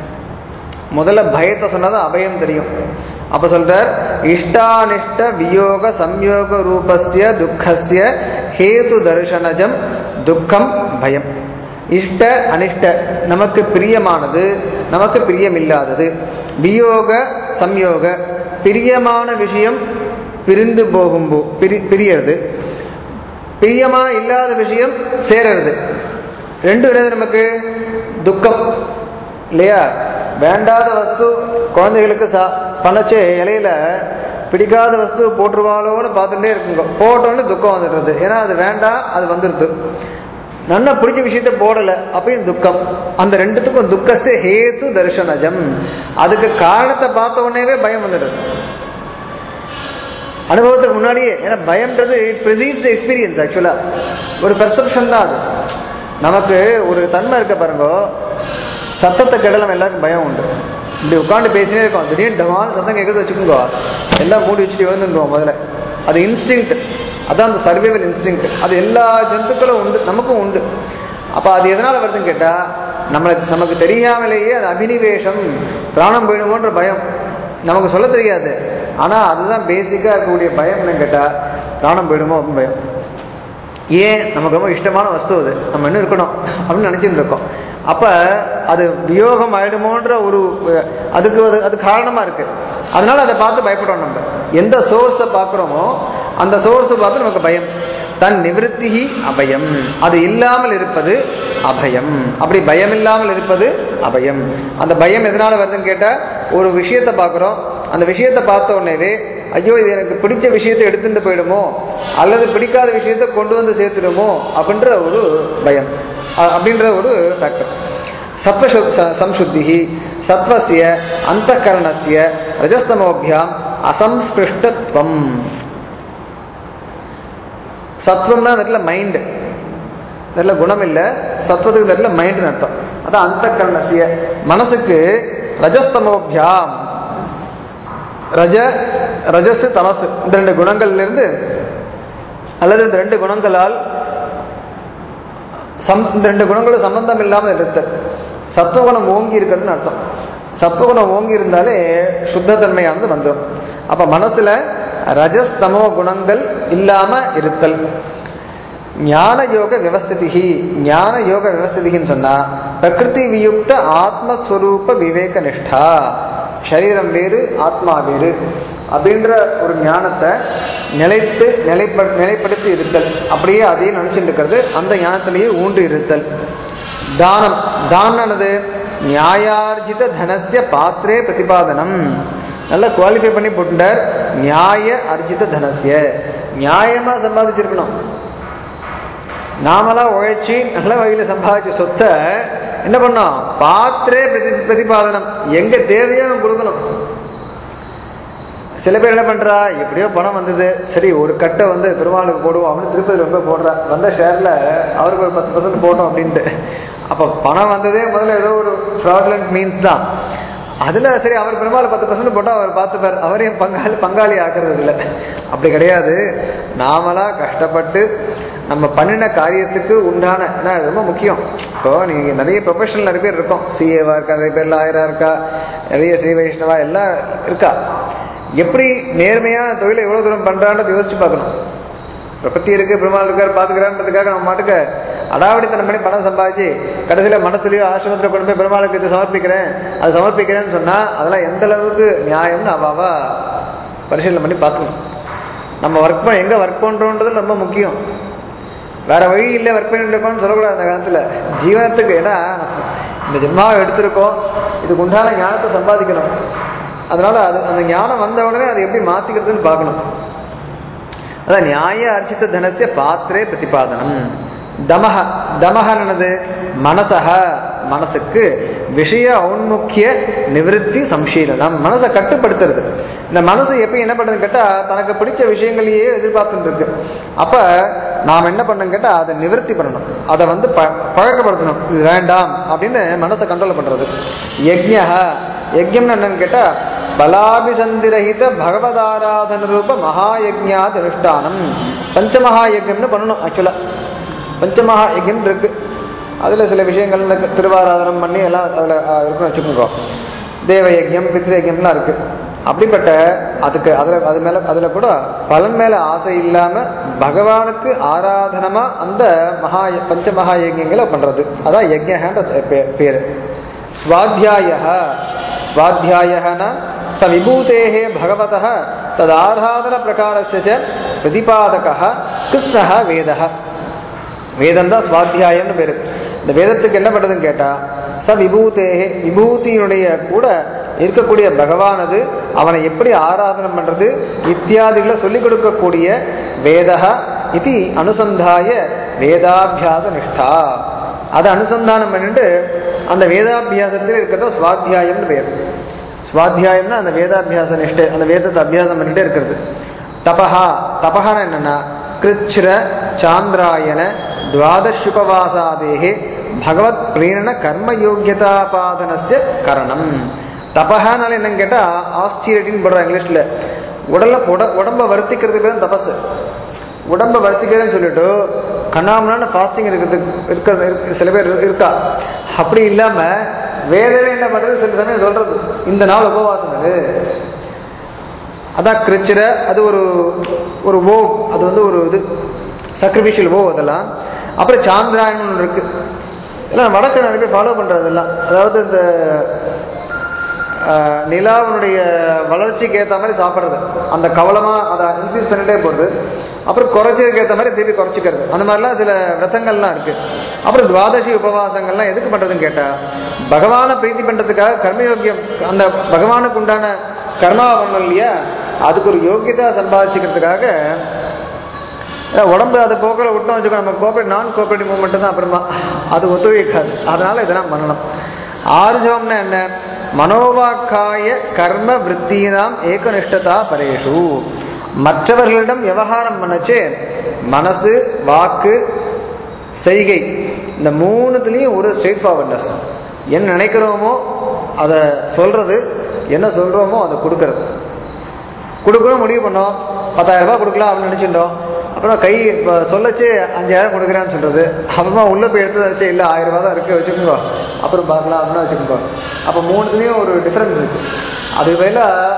முதல்ல பயத்தை சொன்னதான் அபயம் தெரியும் அப்ப சொல்றார் இஷ்டானிஷ்ட வியோக சம்யோக ரூபஸ்ய துக்கஸ்ய ஹேது தர்ஷனஜம் துக்கம் பயம் இஷ்ட அனிஷ்ட நமக்கு பிரியமானது நமக்கு பிரியமில்லாதது வியோக சம்யோக பிரியமான விஷயம் பிரிந்து போகும்போ பிரி பிரியறது பிரியமா இல்லாத விஷயம் சேரறது ரெண்டு என்னது நமக்கு துக்கம் இல்லையா வேண்டாத வஸ்து குழந்தைகளுக்கு சா பணச்சே இலையில பிடிக்காத வஸ்து போட்டுருவாளோன்னு பார்த்துட்டே இருக்குங்க போட்டோன்னு துக்கம் வந்துடுறது ஏன்னா அது வேண்டாம் அது வந்துடுது நல்லா பிடிச்ச விஷயத்த போடலை அப்பயும் துக்கம் அந்த ரெண்டுத்துக்கும் துக்கசே ஹேத்து தர்ஷனஜம் அதுக்கு காரணத்தை பார்த்த உடனேவே பயம் வந்துடுது அனுபவத்துக்கு முன்னாடியே ஏன்னா பயம்ன்றது இட் ப்ரெசீட்ஸ் எக்ஸ்பீரியன்ஸ் ஆக்சுவலாக ஒரு பெர்செப்ஷன் தான் அது நமக்கு ஒரு தன்மை இருக்க பாருங்க சத்தத்தை கெட நம்ம எல்லாருக்கும் பயம் உண்டு இப்படி உட்காந்து பேசினே இருக்கோம் திடீர்னு டமால் சத்தம் கேட்கறது வச்சுக்கோங்க எல்லாம் மூடி வச்சுட்டு எழுந்துருவோம் முதல்ல அது இன்ஸ்டிங்க்ட் அதான் அந்த சர்வைவல் இன்ஸ்டிங்க்ட் அது எல்லா ஜந்துக்களும் உண்டு நமக்கும் உண்டு அப்போ அது எதனால் வருதுன்னு கேட்டால் நம்மளை நமக்கு தெரியாமலேயே அது அபினிவேஷம் பிராணம் போயிடுமோன்ற பயம் நமக்கு சொல்ல தெரியாது ஆனால் அதுதான் பேசிக்காக இருக்கக்கூடிய பயம் என்னன்னு கேட்டால் பிராணம் போயிடுமோ அப்படின்னு பயம் ஏன் நமக்கு ரொம்ப இஷ்டமான வஸ்து அது நம்ம இன்னும் இருக்கணும் அப்படின்னு நினச்சிட்டு இருக்கோம் அப்போ அது வியோகம் ஆயிடுமோன்ற ஒரு அதுக்கு அது அது காரணமாக இருக்குது அதனால அதை பார்த்து பயப்படுறோம் நம்ம எந்த சோர்ஸை பார்க்குறோமோ அந்த சோர்ஸை பார்த்து நமக்கு பயம் தன் நிவிருத்தி அபயம் அது இல்லாமல் இருப்பது அபயம் அப்படி பயம் இல்லாமல் இருப்பது அபயம் அந்த பயம் எதனால வருதுன்னு கேட்டால் ஒரு விஷயத்தை பார்க்குறோம் அந்த விஷயத்தை பார்த்த உடனேவே ஐயோ இது எனக்கு பிடிச்ச விஷயத்தை எடுத்துட்டு போயிடுமோ அல்லது பிடிக்காத விஷயத்தை கொண்டு வந்து சேர்த்துடுமோ அப்படின்ற ஒரு பயம் அப்படின்ற ஒரு ஃபேக்டர் சத்வ சம்சுத்தி சத்வசிய அந்த கரணசிய ரஜஸ்தமோபியாம் அசம்ஸ்பிருஷ்டத்வம் சத்வம்னா அந்த இடத்துல மைண்டு இடத்துல குணம் இல்லை சத்வத்துக்கு இந்த இடத்துல மைண்டுன்னு அர்த்தம் அதான் அந்த கரணசிய மனசுக்கு ரஜஸ்தமோபியாம் ரஜ ரஜஸ் தமசு இந்த ரெண்டு குணங்கள்லேருந்து அல்லது இந்த ரெண்டு குணங்களால் சம் இந்த ரெண்டு குணங்களும் சம்பந்தம் இல்லாமல் இருத்தல் சத்துவகுணம் ஓங்கி இருக்கிறதுன்னு அர்த்தம் சத்துவகுணம் ஓங்கி இருந்தாலே சுத்தத்தன்மையானது வந்துடும் அப்போ மனசில் ரஜஸ் தமோ குணங்கள் இல்லாம இருத்தல் ஞான யோக விவஸ்திதிகி ஞான யோக விவஸ்திதிகின்னு சொன்னா பிரகிருதி வியுக்த ஆத்மஸ்வரூப விவேக நிஷ்டா சரீரம் வேறு ஆத்மா வேறு அப்படின்ற ஒரு ஞானத்தை நிலைத்து நிலைப்ப நிலைப்படுத்தி இருத்தல் அப்படியே அதையும் நினைச்சுட்டு இருக்கிறது அந்த ஞானத்திலேயே ஊன்று இருத்தல் தானம் தானது நியாயார்ஜித தனசிய பாத்திரே பிரதிபாதனம் நல்லா குவாலிஃபை பண்ணி போட்டுட்டார் நியாய அர்ஜித தனசிய நியாயமா சம்பாதிச்சிருக்கணும் நாமளா உழைச்சி நல்ல வகையில சம்பாதிச்ச சொத்தை என்ன பண்ணோம் பாத்திரே பிரதி பிரதிபாதனம் எங்க தேவையோ அவன் கொடுக்கணும் சில பேர் என்ன பண்றா எப்படியோ பணம் வந்தது சரி ஒரு கட்டை வந்து பெருமாளுக்கு போடுவோம் அப்படின்னு திருப்பதி ரொம்ப போடுறா வந்த ஷேர்ல அவருக்கு ஒரு பத்து பர்சன்ட் போட்டோம் அப்படின்ட்டு அப்ப பணம் வந்ததே முதல்ல ஏதோ ஒரு ஃப்ராட்லண்ட் மீன்ஸ் தான் அதுல சரி அவர் பெருமாள் பத்து பர்சன்ட் போட்டா அவர் பார்த்துப்பார் அவரையும் பங்காளி பங்காளி ஆக்குறது இல்லை அப்படி கிடையாது நாமளா கஷ்டப்பட்டு நம்ம பண்ணின காரியத்துக்கு உண்டான ஏன்னா அது ரொம்ப முக்கியம் இப்போ நீங்க நிறைய ப்ரொஃபஷனல் நிறைய பேர் இருக்கோம் சிஏவா இருக்கா நிறைய பேர்ல ஆயிரம் இருக்கா நிறைய ஸ்ரீ வைஷ்ணவா எல்லாம் இருக்கா எப்படி நேர்மையான தொழிலை எவ்வளவு தூரம் பண்றான்றதை யோசிச்சு பார்க்கணும் பிரபத்தி இருக்கு பெருமாள் இருக்கார் பாத்துக்கிறான்றதுக்காக நம்ம மாட்டுக்கு அடாவடித்தனம் பண்ணி பணம் சம்பாதிச்சு கடைசியில மனத்திலேயோ ஆசிரமத்தில் கொண்டு போய் பெருமாளுக்கு இது சமர்ப்பிக்கிறேன் அது சமர்ப்பிக்கிறேன்னு சொன்னா அதெல்லாம் எந்த அளவுக்கு நியாயம்னு அவாவா பரிசீலனை பண்ணி பார்த்துக்கணும் நம்ம ஒர்க் பண்ண எங்க ஒர்க் பண்றோன்றது ரொம்ப முக்கியம் வேற வழி இல்லை ஒர்க் பண்ணிட்டு இருக்கோம்னு சொல்லக்கூடாது அந்த காலத்துல ஜீவனத்துக்கு ஏன்னா இந்த ஜென்மாவை எடுத்திருக்கோம் இதுக்கு உண்டான ஞானத்தை சம்பாதிக்கணும் அதனால அது அந்த ஞானம் வந்த உடனே அதை எப்படி மாத்திக்கிறதுன்னு பார்க்கணும் அதான் நியாய அர்ச்சித்த தனசிய பாத்திரே பிரதிபாதனம் தமஹ தமஹனது மனசக மனசுக்கு விஷய ஔன்முக்கிய நிவிருத்தி சம்சீலனம் மனசை கட்டுப்படுத்துறது இந்த மனசு எப்ப என்ன பண்ணுதுன்னு கேட்டா தனக்கு பிடிச்ச விஷயங்களையே எதிர்பார்த்துட்டு இருக்கு அப்ப நாம் என்ன பண்ணணும் கேட்டா அதை நிவர்த்தி பண்ணணும் அதை வந்து ப பழக்கப்படுத்தணும் இது வேண்டாம் அப்படின்னு மனசை கண்ட்ரோல் பண்றது யஜ்யா யஜ்யம்னு என்னன்னு கேட்டா பலாபிசந்திரஹித பகவதாராதன ரூப மகாயஜ்ஞாத் அனுஷ்டானம் பஞ்சமகா யஜ்யம்னு பண்ணணும் ஆக்சுவலா பஞ்சமகா யஜ்யம் இருக்கு அதுல சில விஷயங்கள் இருக்கு திருவாராதனம் பண்ணி எல்லாம் அதுல அஹ், இருக்குன்னு வச்சுக்கோங்க தேவ யஜ்யம் பித்ரு யஜ்யம்லாம் இருக்கு அப்படிப்பட்ட அதுக்கு அதுல அது மேல அதுல கூட பலன் மேல ஆசை இல்லாம பகவானுக்கு ஆராதனமா அந்த மகா பஞ்ச மகா யஜ்யங்களை பண்றது அதான் யஜ்யன்ற பே- பேரு ஸ்வாத்தியாய ஸ்வாத்தியாயனா ச விபூதேः भगवतः तदाराधन प्रकारस्य च प्रतिपादकः कृत्ஸ்னः வேதः வேதம் தான் சுவாத்தியாயம்னு பேரு இந்த வேதத்துக்கு என்ன பண்ணுறதுன்னு கேட்டா ச விபூதேகே விபூதியினுடைய கூட இருக்கக்கூடிய பகவானது அவனை எப்படி ஆராதனம் பண்றது இத்தியாதிகளை சொல்லிக் கொடுக்கக்கூடிய வேதக இது அனுசந்தாய வேதாபியாச நிஷ்டா அதை அனுசந்தானம் பண்ணிட்டு அந்த வேதாபியாசத்தில் இருக்கிறத சுவாத்தியாயம்னு பேர் சுவாத்தியாயம்னா அந்த வேதாபியாச நிஷ்டை அந்த வேதத்தை அபியாசம் பண்ணிட்டே இருக்கிறது தபஹா தபஹான என்னன்னா கிருச்சிர சாந்திராயன துவாதசுபவாசாதேகே பகவத் பிரீணன கர்ம யோகியதாபாதனஸ்ய கரணம் தபஹானால என்னன்னு கேட்டா ஆஸ்டிரிட்டின்னு போடுறாங்க இங்கிலீஷ்ல உடல உட உடம்ப வருத்திக்கிறதுக்கு பேர் தான் தபஸ் உடம்ப வருத்திக்கிறேன்னு சொல்லிட்டு கண்ணாமலான ஃபாஸ்டிங் இருக்கிறதுக்கு இருக்கிறது இருக்கு- சில பேர் இருக்கா அப்படி இல்லாம வேதனை என்ன பண்றது சில சமயம் சொல்றது இந்த நாள் உபவாசம் இது அதான் கிருச்சிர அது ஒரு ஒரு ஓ அது வந்து ஒரு இது சக்ரிஃபிஷியல் ஓ அதெல்லாம் அப்புறம் சாந்திராயணம் ஒன்று இருக்கு இதெல்லாம் வடக்கு நிறைய பேர் ஃபாலோ பண்றதெல்லாம் அதாவது இந்த ஆஹ், நிலாவினுடைய வளர்ச்சிக்கு ஏற்ற மாதிரி சாப்பிட்றது அந்த கவலமாக அதை இன்க்ரீஸ் பண்ணிட்டே போகிறது அப்புறம் குறைச்சதுக்கு ஏற்ற மாதிரி திருப்பி குறைச்சிக்கிறது அந்த மாதிரிலாம் சில விரதங்கள்லாம் இருக்கு அப்புறம் துவாதசி உபவாசங்கள்லாம் எதுக்கு பண்ணுறதுன்னு கேட்டால் பகவானை பிரீத்தி பண்ணுறதுக்காக கர்மயோக்கியம் அந்த பகவானுக்கு உண்டான கர்மாவை பண்ணணும் இல்லையா அதுக்கு ஒரு யோக்கியதா சம்பாதிச்சுக்கிறதுக்காக ஏன்னா உடம்பு அதை போக்கில் விட்டோம் வச்சுக்கோ நம்ம கோஆப்ரேட் நான் கோஆப்ரேட்டிவ் மூவ்மெண்ட் தான் அப்புறமா அது ஒத்துழைக்காது அதனால இதெல்லாம் பண்ணணும் ஆர்ஜவம்னா என்ன மனோவாக்காய கர்ம விற்த்தினாம் ஏகனிஷ்டதா பரேஷு மற்றவர்களிடம் விவகாரம் பண்ணச்சு மனசு வாக்கு செய்கை இந்த மூணுத்துலேயும் ஒரு ஸ்ட்ரெயிட் ஃபார்வர்ட்னஸ் என்ன நினைக்கிறோமோ அதை சொல்றது என்ன சொல்றோமோ அதை கொடுக்கறது கொடுக்கணும் முடிவு பண்ணோம் பத்தாயிரம் ரூபாய் கொடுக்கலாம் அப்படின்னு நினச்சிட்டோம் அப்புறம் கை இப்போ சொல்லச்சு அஞ்சாயிரம் கொடுக்குறேன்னு சொல்கிறது அப்புறமா உள்ளே போய் எடுத்து நினச்சி இல்லை ஆயிரம் ரூபாய் தான் இருக்குது வச்சுக்கோங்க அப்புறம் பார்க்கலாம் அப்படின்னு வச்சுக்கோங்க அப்போ மூணுத்துலேயும் ஒரு டிஃப்ரென்ஸ் இருக்குது அதுக்கு பதிலாக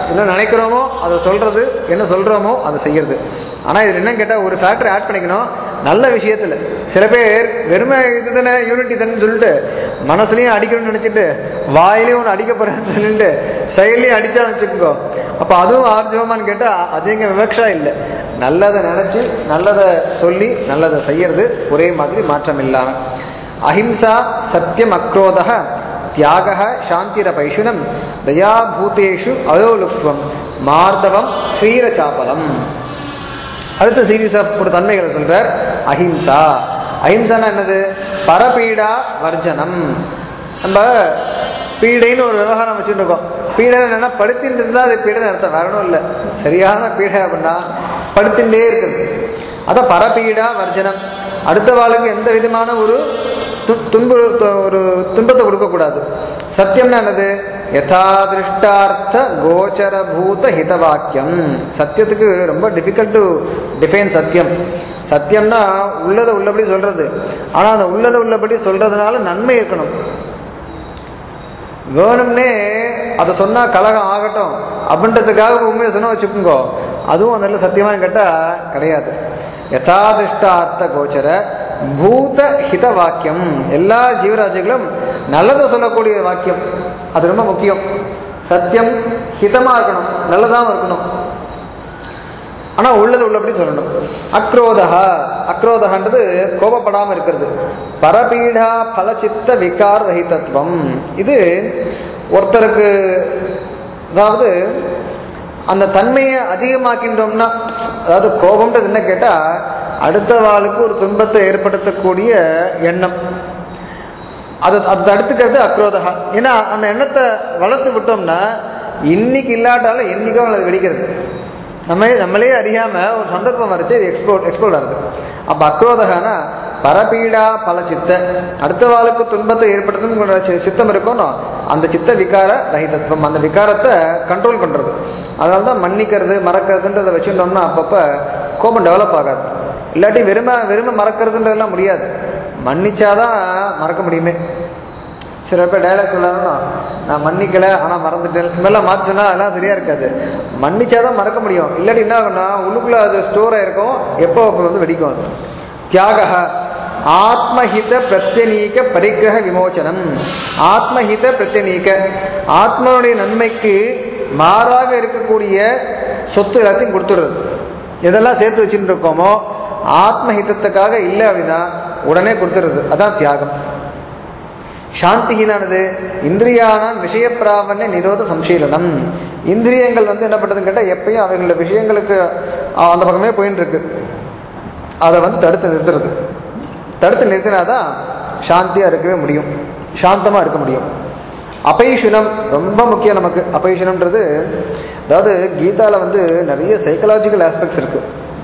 என்ன நினைக்கிறோமோ அதை சொல்றது என்ன சொல்றோமோ அதை செய்யறது ஆனால் இதில் என்ன கேட்டால் ஒரு ஃபேக்டர் ஆட் பண்ணிக்கணும் நல்ல விஷயத்தில் சில பேர் வெறுமை இது தானே யூனிட்டி தானே சொல்லிட்டு மனசுலையும் அடிக்கணும்னு நினச்சிட்டு வாயிலையும் ஒன்று அடிக்க போகிறேன்னு சொல்லிட்டு செயலையும் அடித்தா வச்சுக்கோ அப்போ அதுவும் ஆர்ஜவமான்னு கேட்டால் அது எங்கள் விவக்ஷா இல்லை நல்லதை நினச்சி நல்லதை சொல்லி நல்லதை செய்யறது ஒரே மாதிரி மாற்றம் இல்லாமல் அஹிம்சா சத்தியம் அக்ரோதக தியாக சாந்திரபைஷுனம் தயாபூதேஷு அயோலுப்வம் மார்தவம் க்ஷீரச்சாபலம் அடுத்த சீரீஸ் ஆஃப் ஒரு தன்மைகளை சொல்றார் அஹிம்சா அஹிம்சானா என்னது பரபீடா வர்ஜனம் நம்ம பீடைன்னு ஒரு விவகாரம் வச்சுட்டு இருக்கோம் பீடை என்னன்னா படுத்தின்னு இருந்தால் அது பீடைன்னு அர்த்தம் வேற ஒன்றும் இல்லை சரியான பீடை அப்படின்னா படுத்துட்டே இருக்குது அதான் பரபீடா வர்ஜனம் அடுத்த வாளுக்கு எந்த விதமான ஒரு து- துன்பு ஒரு துன்பத்தை கொடுக்கக்கூடாது சத்தியம்னா என்னது யதாதிருஷ்டார்த்த கோச்சரபூத ஹிதவாக்கியம் சத்தியத்துக்கு ரொம்ப டிஃபிகல்ட் டு டிஃபைன் சத்தியம் சத்தியம்னா உள்ளதை உள்ளபடி சொல்றது ஆனால் அந்த உள்ளதை உள்ளபடி சொல்றதுனால நன்மை இருக்கணும் வேணும்னே அதை சொன்னா கலகம் ஆகட்டும் அப்படின்றதுக்காக உண்மையை சொன்ன வச்சுக்கோங்க அதுவும் அந்த இடத்துல சத்தியமானு கேட்டா கிடையாது யதாதிஷ்டார்த்த கோச்சர பூத ஹித வாக்கியம் எல்லா ஜீவராசிகளும் நல்லதை சொல்லக்கூடிய வாக்கியம் அது ரொம்ப முக்கியம் சத்தியம் ஹிதமா இருக்கணும் நல்லதாகவும் இருக்கணும் ஆனா உள்ளது உள்ளபடி சொல்லணும் அக்ரோதா அக்ரோதகன்றது கோபப்படாம இருக்கிறது பரபீடா பலச்சித்த விகார் ரஹிதத்துவம் இது ஒருத்தருக்கு அதாவது அந்த தன்மையை அதிகமாக்கின்றோம்னா அதாவது கோபம்ன்றது என்ன கேட்டா அடுத்த வாளுக்கு ஒரு துன்பத்தை ஏற்படுத்தக்கூடிய எண்ணம் அது அது தடுத்துக்கிறது அக்ரோதகா ஏன்னா அந்த எண்ணத்தை வளர்த்து விட்டோம்னா இன்னைக்கு இல்லாட்டாலும் என்னைக்கோ அது வெடிக்கிறது நம்ம நம்மளே அறியாம ஒரு சந்தர்ப்பம் வரைச்சு இது எக்ஸ்போர்ட் எக்ஸ்போர்ட் ஆகுது அப்ப அக்ரோதகானா பரபீடா பல சித்த அடுத்த வாளுக்கு துன்பத்தை ஏற்படுத்தும் சி- சித்தம் இருக்கணும் அந்த சித்த விகார ரஹிதத்துவம் அந்த விகாரத்தை கண்ட்ரோல் பண்றது அதனால தான் மன்னிக்கிறது மறக்கிறதுன்றதை வச்சுட்டோம்னா அப்பப்ப கோபம் டெவலப் ஆகாது இல்லாட்டி வெறுமை வெறுமை மறக்கிறதுன்றதெல்லாம் முடியாது மன்னிச்சாதான் மறக்க முடியுமே சில பேர் டைலாக் சொல்லணும்னா நான் மன்னிக்கல ஆனால் மறந்துட்டேன் இதுமாதிரிலாம் மாற்றி சொன்னா அதெல்லாம் சரியா இருக்காது மன்னிச்சாதான் மறக்க முடியும் இல்லாட்டி என்ன ஆகும்னா உள்ளுக்குள்ள அது ஸ்டோர் ஆயிருக்கும் எப்போ அப்போ வந்து வெடிக்கும் அது தியாக ஆத்மஹித பிரத்யநீக பரிகிரக விமோச்சனம் ஆத்மஹித பிரத்யநீக ஆத்மாவுடைய நன்மைக்கு மாறாக இருக்கக்கூடிய சொத்து எல்லாத்தையும் கொடுத்துடுறது எதெல்லாம் சேர்த்து வச்சுட்டு இருக்கோமோ ஆத்மஹிதத்துக்காக இல்லை அப்படின்னா உடனே கொடுத்துடுறது அதான் தியாகம் சாந்திஹீனானது இந்திரியானாம் விஷய பிராவண்ய நிரோத சம்சீலனம் இந்திரியங்கள் வந்து என்ன பண்ணுறதுன்னு கேட்டால் எப்பயும் அவைகளோட விஷயங்களுக்கு அஹ், அந்த பக்கமே போயின்னு இருக்கு அதை வந்து தடுத்து நிறுத்துறது தடுத்து நிறுத்தினாதான் சாந்தியாக இருக்கவே முடியும் சாந்தமாக இருக்க முடியும் அபைஷுனம் ரொம்ப முக்கியம் நமக்கு அபைஷுனம்ன்றது அதாவது கீதாவில் வந்து நிறைய சைக்கலாஜிக்கல் ஆஸ்பெக்ட்ஸ் இருக்குது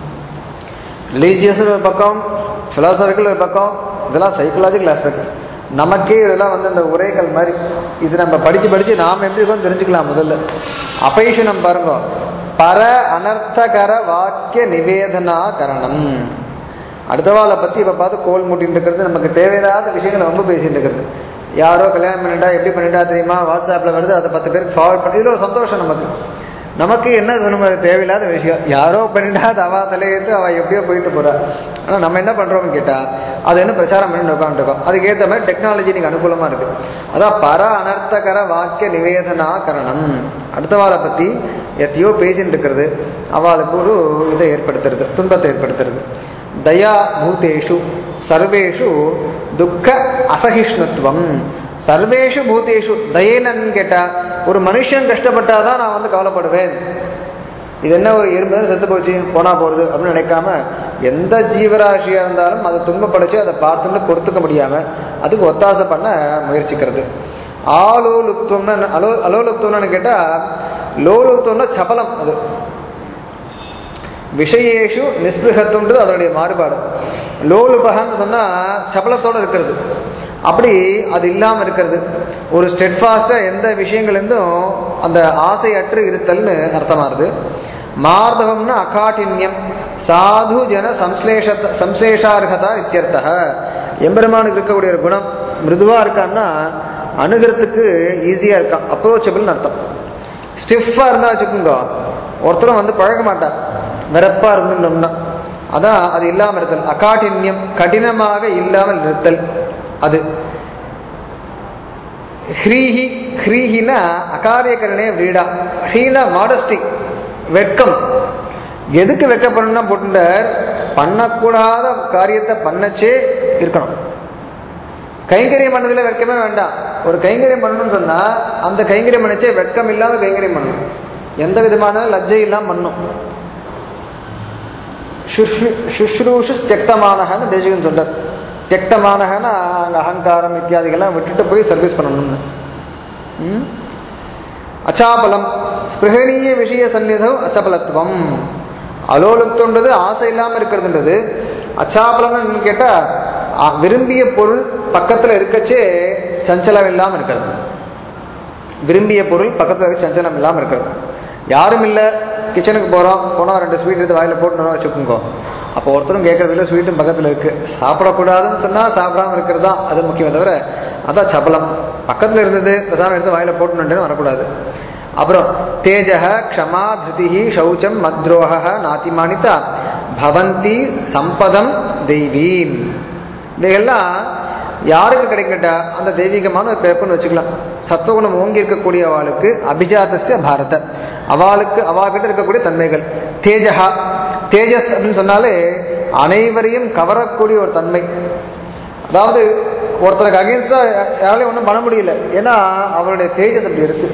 ரிலீஜியஸ் ஒரு பக்கம் ஃபிலாசபிக்கல் ஒரு பக்கம் இதெல்லாம் சைக்கலாஜிக்கல் ஆஸ்பெக்ட்ஸ் நமக்கே இதெல்லாம் வந்து அந்த உரைகள் மாதிரி இது நம்ம படித்து படித்து நாம் எப்படி இருக்கோம் தெரிஞ்சுக்கலாம் முதல்ல அபைஷனம் பாருங்க பர அனர்த்தகர வாக்கிய நிவேதனா கரணம் அடுத்தவாளை பற்றி இப்போ பார்த்து கோல் மூட்டின்னு இருக்கிறது நமக்கு தேவையில்லாத விஷயங்களை ரொம்ப பேசிட்டு இருக்கிறது யாரோ கல்யாணம் பண்ணிட்டா எப்படி பண்ணிட்டா தெரியுமா வாட்ஸ்அப்பில் வருது அதை பத்து பேருக்கு ஃபார்வர்ட் பண்ணி இதில் ஒரு சந்தோஷம் நமக்கு நமக்கு என்ன சொல்லுங்க அது தேவையில்லாத விஷயம் யாரோ பண்ணிட்டா அது அவ தலையெடுத்து அவள் எப்படியோ போயிட்டு போறா ஆனால் நம்ம என்ன பண்ணுறோம்னு கேட்டால் அது என்ன பிரச்சாரம் பண்ணி உட்காந்துருக்கோம் அதுக்கு ஏற்ற மாதிரி டெக்னாலஜி இன்னைக்கு அனுகூலமாக இருக்கு அதான் பர அனர்த்தகர வாக்கிய நிவேதனா கரணம் அடுத்தவாளை பற்றி எத்தையோ பேசிட்டு இருக்கிறது அவளுக்கு ஒரு இதை ஏற்படுத்துறது துன்பத்தை ஏற்படுத்துறது தயா பூதேஷு சர்வேஷு துக்க அசகிஷ்ணுத்துவம் சர்வேஷு பூதேஷு தயேனன்னு கேட்டா ஒரு மனுஷன் கஷ்டப்பட்டாதான் நான் வந்து கவலைப்படுவேன் இது என்ன ஒரு எறும்பு செத்து போச்சு போனா போறது அப்படின்னு நினைக்காம எந்த ஜீவராசியா இருந்தாலும் அதை துன்பப்படைச்சு அதை பார்த்துன்னு பொறுத்துக்க முடியாம அதுக்கு ஒத்தாசை பண்ண முயற்சிக்கிறது ஆலோலுப்துவம்னா என்ன? அலோ அலோலுப்துவம்னு கேட்டா லோலுப்துவம்னா சபலம் அது விஷயேஷு நிஸ்பிருகத்துன்றது அதனுடைய மாறுபாடு லோலுபகன்னு சொன்னால் சபலத்தோடு இருக்கிறது அப்படி அது இல்லாமல் இருக்கிறது ஒரு ஸ்டெட்ஃபாஸ்டாக எந்த விஷயங்கள்லேருந்தும் அந்த ஆசையற்று இருத்தல்னு அர்த்தமாகுது மார்தவம்னு அகாட்டின்யம் சாது ஜன சம்ஸ்லேஷ சம்ஸ்லேஷார்ஹதா இத்தியர்த்தக எம்பெருமானுக்கு இருக்கக்கூடிய ஒரு குணம் மிருதுவாக இருக்கான்னா அணுகிறதுக்கு ஈஸியாக இருக்கான் அப்ரோச்சபிள்னு அர்த்தம் ஸ்டிஃபாக இருந்தால் வச்சுக்கோங்க ஒருத்தரும் வந்து பழக மாட்டா வெறப்பாக இருந்துட்டோம்னா அதான் அது இல்லாமல் இருத்தல் அகாட்டின்யம் கடினமாக இல்லாமல் இருத்தல் அது ஹ்ரீஹி ஹ்ரீஹினா அகாரியகரணே வீடா ஹ்ரீனா மாடஸ்டி வெட்கம் எதுக்கு வெக்கப்படணும்னா போட்டுட்டார் பண்ணக்கூடாத காரியத்தை பண்ணச்சே இருக்கணும் கைங்கரியம் பண்ணதுல வெட்கமே வேண்டாம் ஒரு கைங்கரியம் பண்ணணும்னு சொன்னா அந்த கைங்கரியம் பண்ணச்சே வெட்கம் இல்லாம கைங்கரியம் பண்ணணும் எந்த விதமான லஜ்ஜை இல்லாம பண்ணணும் சுஷ்ரு- சுஷ்ரூஷு தியக்தமானகன்னு தேசிகன் சொல்றார் தியக்தமானகன்னா அங்கே அகங்காரம் இத்தியாதிகள்லாம் விட்டுட்டு போய் சர்வீஸ் பண்ணணும்னு ம்? அச்சாபலம் ஸ்பிருகணீய விஷய சந்நிதம் அச்சபலத்துவம் அலோலுப்தன்றது ஆசை இல்லாமல் இருக்கிறதுன்றது அச்சாபலம்னு கேட்டால் விரும்பிய பொருள் பக்கத்தில் இருக்கச்சே சஞ்சலம் இல்லாமல் இருக்கிறது விரும்பிய பொருள் பக்கத்தில் இருக்க சஞ்சலம் இல்லாமல் இருக்கிறது யாரும் இல்லை கிச்சனுக்கு போகிறோம் போனால் ரெண்டு ஸ்வீட் எடுத்து வாயில் போட்டு வச்சுக்கோங்க அப்போ ஒருத்தரும் கேட்கறதில்ல ஸ்வீட்டும் பக்கத்தில் இருக்குது சாப்பிடக்கூடாதுன்னு சொன்னால் சாப்பிடாம இருக்கிறது தான் அது முக்கியமே தவிர அதான் சபலம் பக்கத்தில் இருந்தது பேசாமல் எடுத்து வாயில் போட்டுன்னு வரக்கூடாது அப்புறம் தேஜக க்ஷமா திருதிஹி சௌச்சம் மத்ரோக நாத்திமானிதா பவந்தி சம்பதம் தெய்வீம் இவைகள்லாம் யாருக்கு கிடைக்கட்டா அந்த தெய்வீகமான ஒரு பிறப்புன்னு வச்சுக்கலாம் சத்துவகுணம் ஓங்கி இருக்கக்கூடிய அவளுக்கு அபிஜாதஸ்ய பாரத அவளுக்கு அவகிட்ட இருக்கக்கூடிய தன்மைகள் தேஜஹா தேஜஸ் அப்படின்னு சொன்னாலே அனைவரையும் கவரக்கூடிய ஒரு தன்மை அதாவது ஒருத்தருக்கு அகேன்ஸ்டா யாராலையும் ஒன்றும் பண்ண முடியல ஏன்னா அவருடைய தேஜஸ் அப்படி இருக்கு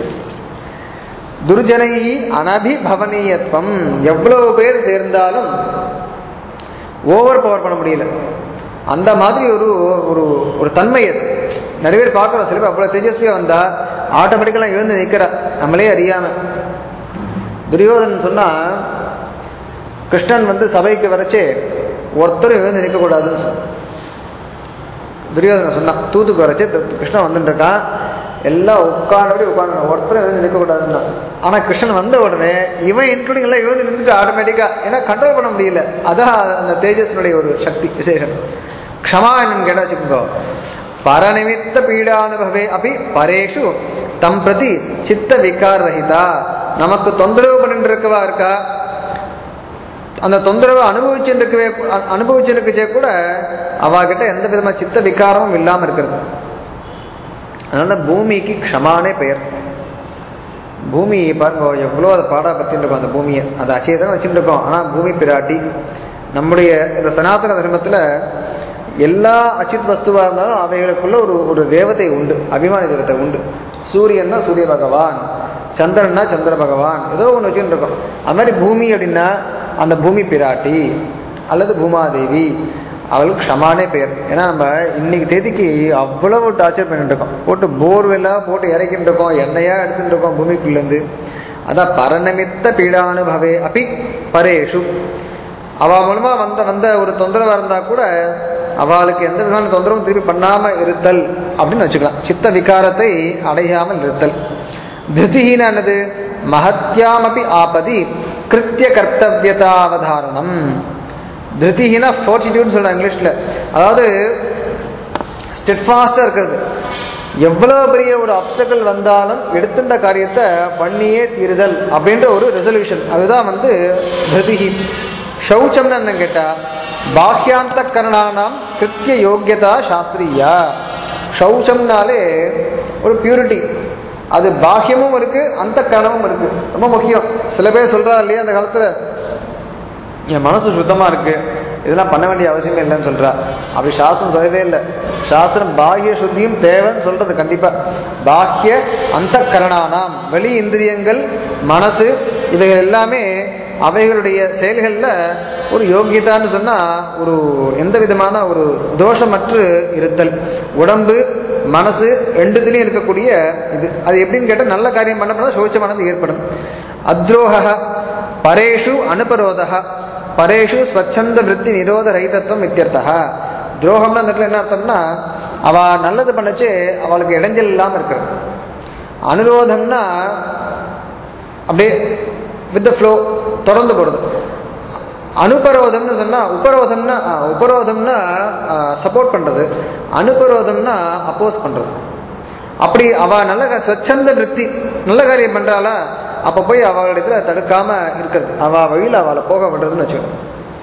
துர்ஜனை அனபிபவனீயத்துவம் எவ்வளவு பேர் சேர்ந்தாலும் ஓவர் பவர் பண்ண முடியல அந்த மாதிரி ஒரு ஒரு ஒரு தன்மை அது நிறைய பேர் பார்க்குறோம் சில பேர் அவ்வளோ தேஜஸ்வியாக வந்தால் ஆட்டோமேட்டிக்கலாக எழுந்து நிற்கிறா நம்மளே அறியாமல் துரியோதனன் சொன்னால் கிருஷ்ணன் வந்து சபைக்கு வரைச்சே ஒருத்தரும் எழுந்து நிற்கக்கூடாதுன்னு சொன்னான் துரியோதனன் சொன்னான் தூத்துக்கு வரைச்சே து- கிருஷ்ணன் வந்துட்டு இருக்கான் எல்லாம் உட்காண்டபடி உட்காந்து ஒருத்தரும் எழுந்து நிற்கக்கூடாதுன்னா ஆனால் கிருஷ்ணன் வந்த உடனே இவன் இன்க்ளூடிங் எல்லாம் எழுந்து நின்றுட்டு ஆட்டோமேட்டிக்காக ஏன்னா கண்ட்ரோல் பண்ண முடியல அதான் அந்த தேஜஸ்னுடைய ஒரு சக்தி விசேஷம் க்ஷமா என்னன்னு கேட்டா வச்சுக்கோங்க பரநிமித்த பீடானுபவே அப்படி பரேஷு தம் பிரதி சித்த விகார் ரஹிதா நமக்கு தொந்தரவு பண்ணிட்டு இருக்கவா இருக்கா அந்த தொந்தரவை அனுபவிச்சுருக்கவே அனுபவிச்சிருக்கச்சே கூட அவகிட்ட எந்த விதமான சித்த விகாரமும் இல்லாமல் இருக்கிறது அதனால பூமிக்கு க்ஷமானே பெயர் பூமி பாருங்க எவ்வளோ அதை பாடா பற்றிட்டு இருக்கோம் அந்த பூமியை அதை அச்சயத்தனம் வச்சுட்டு இருக்கோம் ஆனால் பூமி பிராட்டி நம்முடைய இந்த சனாதன தர்மத்தில் எல்லா அச்சித் வஸ்துவாக இருந்தாலும் அவைகளுக்குள்ள ஒரு ஒரு தேவதை உண்டு அபிமான தேவதை உண்டு சூரியன்னா சூரிய பகவான் சந்திரன்னா சந்திர பகவான் ஏதோ ஒன்று வச்சுட்டு இருக்கோம் அது மாதிரி பூமி அப்படின்னா அந்த பூமி பிராட்டி அல்லது பூமாதேவி அவளுக்கு க்ஷமானே பெயர் ஏன்னா நம்ம இன்னைக்கு தேதிக்கு அவ்வளவு டார்ச்சர் பண்ணிட்டு இருக்கோம் போட்டு போர்வெல்லாக போட்டு இறக்கிட்டு இருக்கோம் எண்ணெயாக எடுத்துட்டு இருக்கோம் பூமிக்குள்ளேருந்து அதான் பரநிமித்த பீடானுபவே அப்பி பரேஷு அவ மூலமா வந்த வந்த ஒரு தொந்தரவா இருந்தா கூட அவளுக்கு எந்த விதமான தொந்தரவும் திருப்பி பண்ணாம இருத்தல் அப்படின்னு வச்சுக்கலாம் சித்த விகாரத்தை அடையாமல் இருத்தல் திருதிஹீனது மகத்யாமபி ஆபதி கிருத்திய கர்த்தவியதாவதாரணம் திருதிஹீனா ஃபோர்டிடியூட்னு சொல்றாங்க இங்கிலீஷ்ல அதாவது ஸ்டெட்ஃபாஸ்டாக இருக்கிறது எவ்வளோ பெரிய ஒரு அப்டக்கல் வந்தாலும் எடுத்திருந்த காரியத்தை பண்ணியே தீருதல் அப்படின்ற ஒரு ரெசல்யூஷன் அதுதான் வந்து திருதிஹி ஷௌச்சம்னு என்ன கேட்டால் பாஹ்யாந்த கரணானாம் கிருத்திய யோக்கியதா சாஸ்திரியா ஷௌச்சம்னாலே ஒரு பியூரிட்டி அது பாஹ்யமும் இருக்கு அந்த கரணமும் இருக்கு ரொம்ப முக்கியம் சில பேர் சொல்றா இல்லையா அந்த காலத்துல என் மனசு சுத்தமா இருக்கு இதெல்லாம் பண்ண வேண்டிய அவசியமே இல்லைன்னு சொல்றா அப்படி சாஸ்திரம் சொல்லவே இல்லை சாஸ்திரம் பாஹ்ய சுத்தியும் தேவைன்னு சொல்றது கண்டிப்பா பாஹ்ய அந்த கரணானாம் வெளி இந்திரியங்கள் மனசு இவைகள் எல்லாமே அவைகளுடைய செயல்களில் ஒரு யோகியதான்னு சொன்னால் ஒரு எந்த விதமான ஒரு தோஷமற்று இருத்தல் உடம்பு மனசு ரெண்டுத்துலேயும் இருக்கக்கூடிய இது அது எப்படின்னு கேட்டால் நல்ல காரியம் பண்ண பண்ணால் சோச்சமானது ஏற்படும் அத்ரோக பரேஷு அனுபரோதா பரேஷு ஸ்வச்சந்த விருத்தி நிரோத ரஹிதத்துவம் இத்தியர்த்தா துரோகம்னா அந்த இடத்துல என்ன அர்த்தம்னா அவ நல்லது பண்ணச்சு அவளுக்கு இடைஞ்சல் இல்லாமல் இருக்கிறது அனுரோதம்னா அப்படியே வித் த ஃப்ளோ தொடர்ந்து போடுது அனுபரோதம்னு சொன்னால் உபரோதம்னா ஆ, உபரோதம்னா சப்போர்ட் பண்ணுறது அனுபரோதம்னா அப்போஸ் பண்ணுறது அப்படி அவ நல்ல கா- ஸ்வச்சந்த விருத்தி நல்ல காரியம் பண்றாளா அப்போ போய் அவளிடத்துல தடுக்காம இருக்கிறது அவள் வழியில் அவளை போக விடுறதுன்னு வச்சுக்கணும்